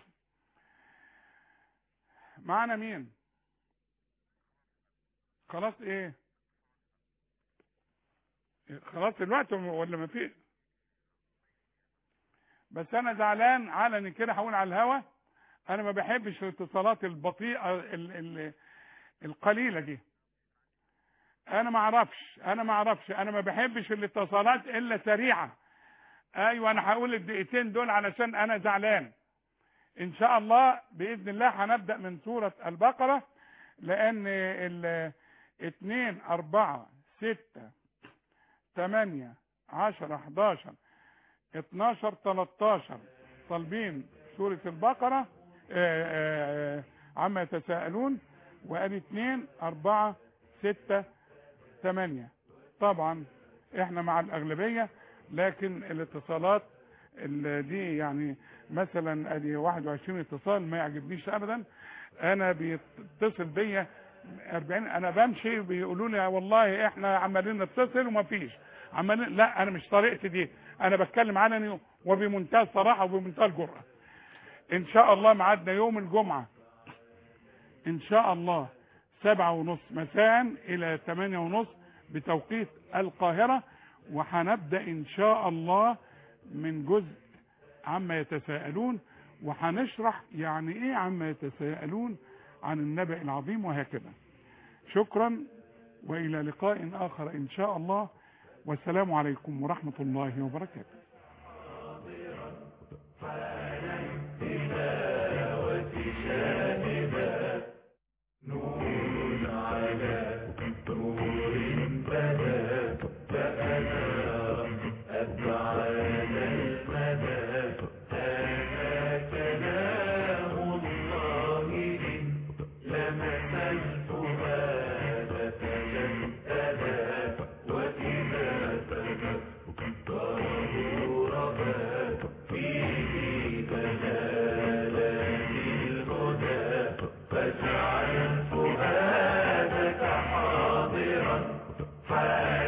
معانا مين خلاص ايه خلاص الوقت ولا ما في بس انا زعلان علني كده هقول على الهوا انا ما بحبش الاتصالات البطيئه ال ال القليله دي انا ما اعرفش انا ما اعرفش انا ما بحبش الاتصالات الا سريعه ايوه انا هقول الدقيقتين دول علشان انا زعلان ان شاء الله باذن الله هنبدا من سوره البقره لان ال 2 4 6 8 10 11 12 13 طالبين سورة البقرة آآ آآ عما يتساءلون وادي 2 4 6 8 طبعا احنا مع الاغلبية لكن الاتصالات اللي دي يعني مثلا ادي 21 اتصال ما يعجبنيش ابدا انا بيتصل بيا 40 انا بمشي بيقولوا لي والله احنا عمالين نتصل وما فيش عمالين لا انا مش طريقتي دي انا بتكلم علني وبمنتهى الصراحه وبمنتهى الجرأه ان شاء الله ميعادنا يوم الجمعه ان شاء الله سبعة ونص مساء الى ثمانية ونص بتوقيت القاهرة وهنبدأ ان شاء الله من جزء عما يتساءلون وهنشرح يعني ايه عما يتساءلون عن النبأ العظيم وهكذا شكرا والى لقاء اخر ان شاء الله والسلام عليكم ورحمة الله وبركاته فاجعل فؤادك حاضرا